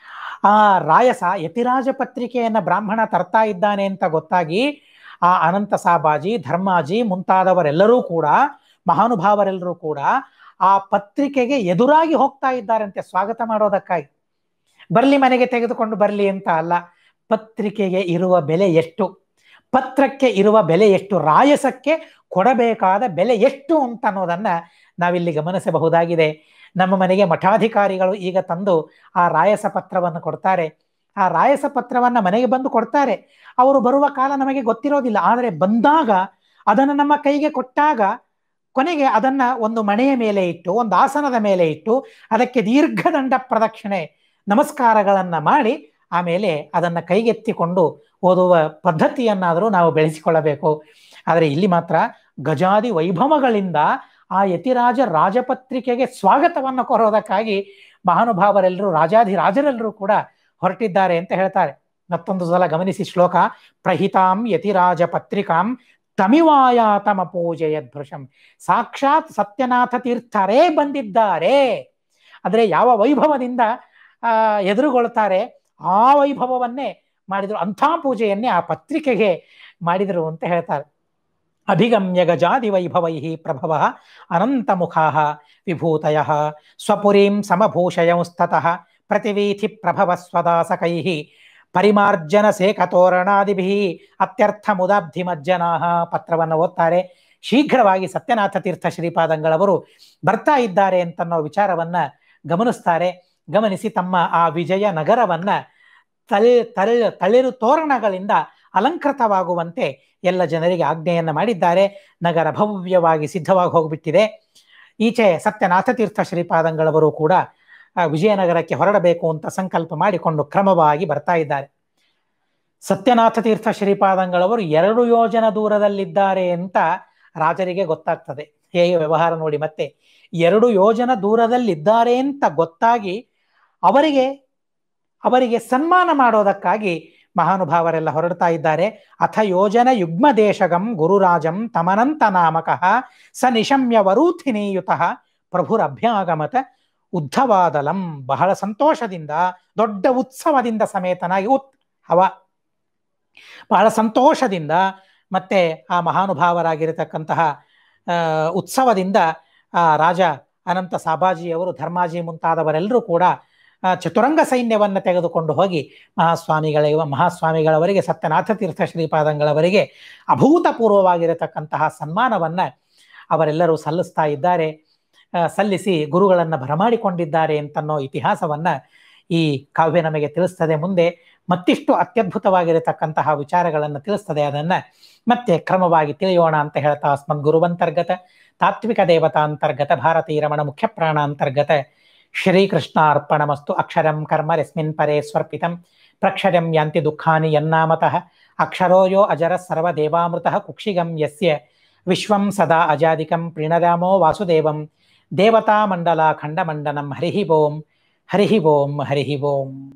ಆ ರಾಯಸ ಯತಿರಾಜ ಪತ್ರಿಕೆಯನ್ನ ಬ್ರಾಹ್ಮಣ ತರ್ತಾ ಇದ್ದಾನೆ ಅಂತ ಗೊತ್ತಾಗಿ ಆ ಅನಂತ ಸಾಬಾಜಿ ಧರ್ಮಾಜಿ ಮುಂತಾದವರೆಲ್ಲರೂ ಕೂಡ ಮಹಾನುಭಾವರೆಲ್ಲರೂ ಕೂಡ ಆ ಪತ್ರಿಕೆಗೆ ಎದುರಾಗಿ ಹೋಗ್ತಾ ಇದ್ದಾರಂತೆ ಸ್ವಾಗತ ಮಾಡೋದಕ್ಕಾಗಿ ಬರ್ಲಿ ಮನೆಗೆ ತೆಗೆದುಕೊಂಡು ಬರ್ಲಿ ಅಂತ ಅಲ್ಲ ಪತ್ರಿಕೆಗೆ ಇರುವ ಬೆಲೆ ಎಷ್ಟು ಪತ್ರಕ್ಕೆ ಇರುವ ಬೆಲೆ ಎಷ್ಟು ರಾಯಸಕ್ಕೆ ಕೊಡಬೇಕಾದ ಬೆಲೆ ಎಷ್ಟು ಅಂತ ಅನ್ನೋದನ್ನ ನಾವಿಲ್ಲಿ ಗಮನಿಸಬಹುದಾಗಿದೆ ನಮ್ಮ ಮನೆಗೆ ಮಠಾಧಿಕಾರಿಗಳು ಈಗ ತಂದು ಆ ರಾಯಸ ಪತ್ರವನ್ನು ಕೊಡ್ತಾರೆ ಆ ರಾಯಸ ಪತ್ರವನ್ನ ಮನೆಗೆ ಬಂದು ಕೊಡ್ತಾರೆ ಅವರು ಬರುವ ಕಾಲ ನಮಗೆ ಗೊತ್ತಿರೋದಿಲ್ಲ ಆದರೆ ಬಂದಾಗ ಅದನ್ನು ನಮ್ಮ ಕೈಗೆ ಕೊಟ್ಟಾಗ ಕೊನೆಗೆ ಅದನ್ನ ಒಂದು ಮಣೆಯ ಮೇಲೆ ಇಟ್ಟು ಒಂದು ಆಸನದ ಮೇಲೆ ಇಟ್ಟು ಅದಕ್ಕೆ ದೀರ್ಘದಂಡ ಪ್ರದಕ್ಷಿಣೆ ನಮಸ್ಕಾರಗಳನ್ನ ಮಾಡಿ ಆಮೇಲೆ ಅದನ್ನ ಕೈಗೆತ್ತಿಕೊಂಡು ಓದುವ ಪದ್ಧತಿಯನ್ನಾದರೂ ನಾವು ಬೆಳೆಸಿಕೊಳ್ಳಬೇಕು ಆದರೆ ಇಲ್ಲಿ ಮಾತ್ರ ಗಜಾದಿ ವೈಭವಗಳಿಂದ ಆ ಯತಿರಾಜ ರಾಜಪತ್ರಿಕೆಗೆ ಸ್ವಾಗತವನ್ನು ಕೋರೋದಕ್ಕಾಗಿ ಮಹಾನುಭಾವರೆಲ್ಲರೂ ರಾಜಾಧಿರಾಜರೆಲ್ಲರೂ ಕೂಡ ಹೊರಟಿದ್ದಾರೆ ಅಂತ ಹೇಳ್ತಾರೆ ಮತ್ತೊಂದು ಸಲ ಗಮನಿಸಿ ಶ್ಲೋಕ ಪ್ರಹಿತಾಂ ಯತಿರಾಜ ಪತ್ರಿಕಾಂ ತಮಿವಾಯಾತಮ ಪೂಜೆಯದ್ಭೃಶಂ ಸಾಕ್ಷಾತ್ ಸತ್ಯನಾಥ ತೀರ್ಥರೇ ಬಂದಿದ್ದಾರೆ ಅಂದ್ರೆ ಯಾವ ವೈಭವದಿಂದ ಆ ಎದುರುಗೊಳ್ತಾರೆ ಆ ವೈಭವವನ್ನೇ ಮಾಡಿದ್ರು ಅಂಥ ಪೂಜೆಯನ್ನೇ ಆ ಪತ್ರಿಕೆಗೆ ಮಾಡಿದರು ಅಂತ ಹೇಳ್ತಾರೆ ಅಭಿಗಮ್ಯ ಗಜಾದಿ ವೈಭವೈ ಪ್ರಭವ ಅನಂತಮುಖಾ ವಿಭೂತಯ ಸ್ವಪುರೀಂ ಸಮಭೂಷಯಂಸ್ತತಃ ಪ್ರತಿವೀಥಿ ಪ್ರಭವ ಸ್ವದಾಸಕೈ ಪರಿಮಾರ್ಜನ ಸೇಕತೋರಣಾದಿಭಿ ಅತ್ಯರ್ಥ ಮುದಾಬ್ಧಿಮಜ್ಜನಾ ಪತ್ರವನ್ನು ಓದ್ತಾರೆ ಶೀಘ್ರವಾಗಿ ಸತ್ಯನಾಥ ತೀರ್ಥ ಶ್ರೀಪಾದಂಗಳವರು ಬರ್ತಾ ಇದ್ದಾರೆ ಅಂತನ್ನೋ ವಿಚಾರವನ್ನ ಗಮನಿಸ್ತಾರೆ ಗಮನಿಸಿ ತಮ್ಮ ಆ ವಿಜಯ ನಗರವನ್ನ ತಳಿ ತಳಿ ತಳಿರು ತೋರಣಗಳಿಂದ ಅಲಂಕೃತವಾಗುವಂತೆ ಎಲ್ಲ ಜನರಿಗೆ ಆಜ್ಞೆಯನ್ನ ಮಾಡಿದ್ದಾರೆ ನಗರ ಭವ್ಯವಾಗಿ ಸಿದ್ಧವಾಗಿ ಹೋಗ್ಬಿಟ್ಟಿದೆ ಈಚೆ ಸತ್ಯನಾಥ ತೀರ್ಥ ಶ್ರೀಪಾದಂಗಳವರು ಕೂಡ ವಿಜಯನಗರಕ್ಕೆ ಹೊರಡಬೇಕು ಅಂತ ಸಂಕಲ್ಪ ಮಾಡಿಕೊಂಡು ಕ್ರಮವಾಗಿ ಬರ್ತಾ ಇದ್ದಾರೆ ಸತ್ಯನಾಥ ತೀರ್ಥ ಶ್ರೀಪಾದಂಗಳವರು ಎರಡು ಯೋಜನ ದೂರದಲ್ಲಿದ್ದಾರೆ ಅಂತ ರಾಜರಿಗೆ ಗೊತ್ತಾಗ್ತದೆ ಹೇಗೆ ವ್ಯವಹಾರ ನೋಡಿ ಮತ್ತೆ ಎರಡು ಯೋಜನ ದೂರದಲ್ಲಿದ್ದಾರೆ ಅಂತ ಗೊತ್ತಾಗಿ ಅವರಿಗೆ ಅವರಿಗೆ ಸನ್ಮಾನ ಮಾಡೋದಕ್ಕಾಗಿ ಮಹಾನುಭಾವರೆಲ್ಲ ಹೊರಡ್ತಾ ಇದ್ದಾರೆ ಅಥ ಯೋಜನ ಯುಗ್ಮ ದೇಶಗಂ ಗುರುರಾಜಂ ತಮನಂತ ನಾಮಕಃ ಸ ನಿಶಮ್ಯ ವರೂಥಿನೀಯುತಃ ಪ್ರಭುರಭ್ಯಾಗಮತ ಉದ್ಧವಾದಲಂ ಬಹಳ ಸಂತೋಷದಿಂದ ದೊಡ್ಡ ಉತ್ಸವದಿಂದ ಸಮೇತನಾಗಿ ಉತ್ ಹವ ಬಹಳ ಸಂತೋಷದಿಂದ ಮತ್ತೆ ಆ ಮಹಾನುಭಾವರಾಗಿರತಕ್ಕಂತಹ ಉತ್ಸವದಿಂದ ಆ ರಾಜ ಅನಂತ ಸಾಬಾಜಿಯವರು ಧರ್ಮಾಜಿ ಮುಂತಾದವರೆಲ್ಲರೂ ಕೂಡ ಚತುರಂಗ ಸೈನ್ಯವನ್ನು ತೆಗೆದುಕೊಂಡು ಹೋಗಿ ಮಹಾಸ್ವಾಮಿಗಳ ಮಹಾಸ್ವಾಮಿಗಳವರಿಗೆ ಸತ್ಯನಾಥ ತೀರ್ಥ ಶ್ರೀಪಾದಂಗಳವರಿಗೆ ಅಭೂತಪೂರ್ವವಾಗಿರತಕ್ಕಂತಹ ಸನ್ಮಾನವನ್ನ ಅವರೆಲ್ಲರೂ ಸಲ್ಲಿಸ್ತಾ ಇದ್ದಾರೆ ಸಲ್ಲಿಸಿ ಗುರುಗಳನ್ನು ಬರಮಾಡಿಕೊಂಡಿದ್ದಾರೆ ಅಂತನ್ನೋ ಇತಿಹಾಸವನ್ನ ಈ ಕಾವ್ಯ ನಮಗೆ ತಿಳಿಸ್ತದೆ ಮುಂದೆ ಮತ್ತಿಷ್ಟು ಅತ್ಯದ್ಭುತವಾಗಿರತಕ್ಕಂತಹ ವಿಚಾರಗಳನ್ನು ತಿಳಿಸ್ತದೆ ಅದನ್ನ ಮತ್ತೆ ಕ್ರಮವಾಗಿ ತಿಳಿಯೋಣ ಅಂತ ಹೇಳ್ತಾ ಅಸ್ಮದ್ ಗುರುವಂತರ್ಗತ ತಾತ್ವಿಕ ದೇವತಾ ಅಂತರ್ಗತ ಭಾರತೀಯ ರಮಣ ಮುಖ್ಯ ಪ್ರಾಣ ಅಂತರ್ಗತ ಶ್ರೀಕೃಷ್ಣಾರ್ಪಣಮಸ್ತು ಅಕ್ಷರಂ ಕರ್ಮ ರಸ್ಮಿನ್ ಪರೇ ಸ್ವರ್ಪಿತಂ ಪ್ರಕ್ಷರಂ ಯಾಂತಿ ದುಃಖಾನಿ ಯನ್ನಾಮತಃ ಅಕ್ಷರೋ ಯೋ ಅಜರ ಸರ್ವದೇವಾಮೃತ ಕುಕ್ಷಿಗಂ ಯಸ್ಯ ವಿಶ್ವಂ ಸದಾ ಅಜಾದಿಕಂ ಪ್ರೀಣರಾಮೋ ವಾಸುದೇವಂ ದೇವತಾ ಮಂಡಲ ಖಂಡಮಂಡನಂ ಹರಿಹಿ ಓಂ ಹರಿಹಿ ಓಂ ಹರಿಹಿ ಓಂ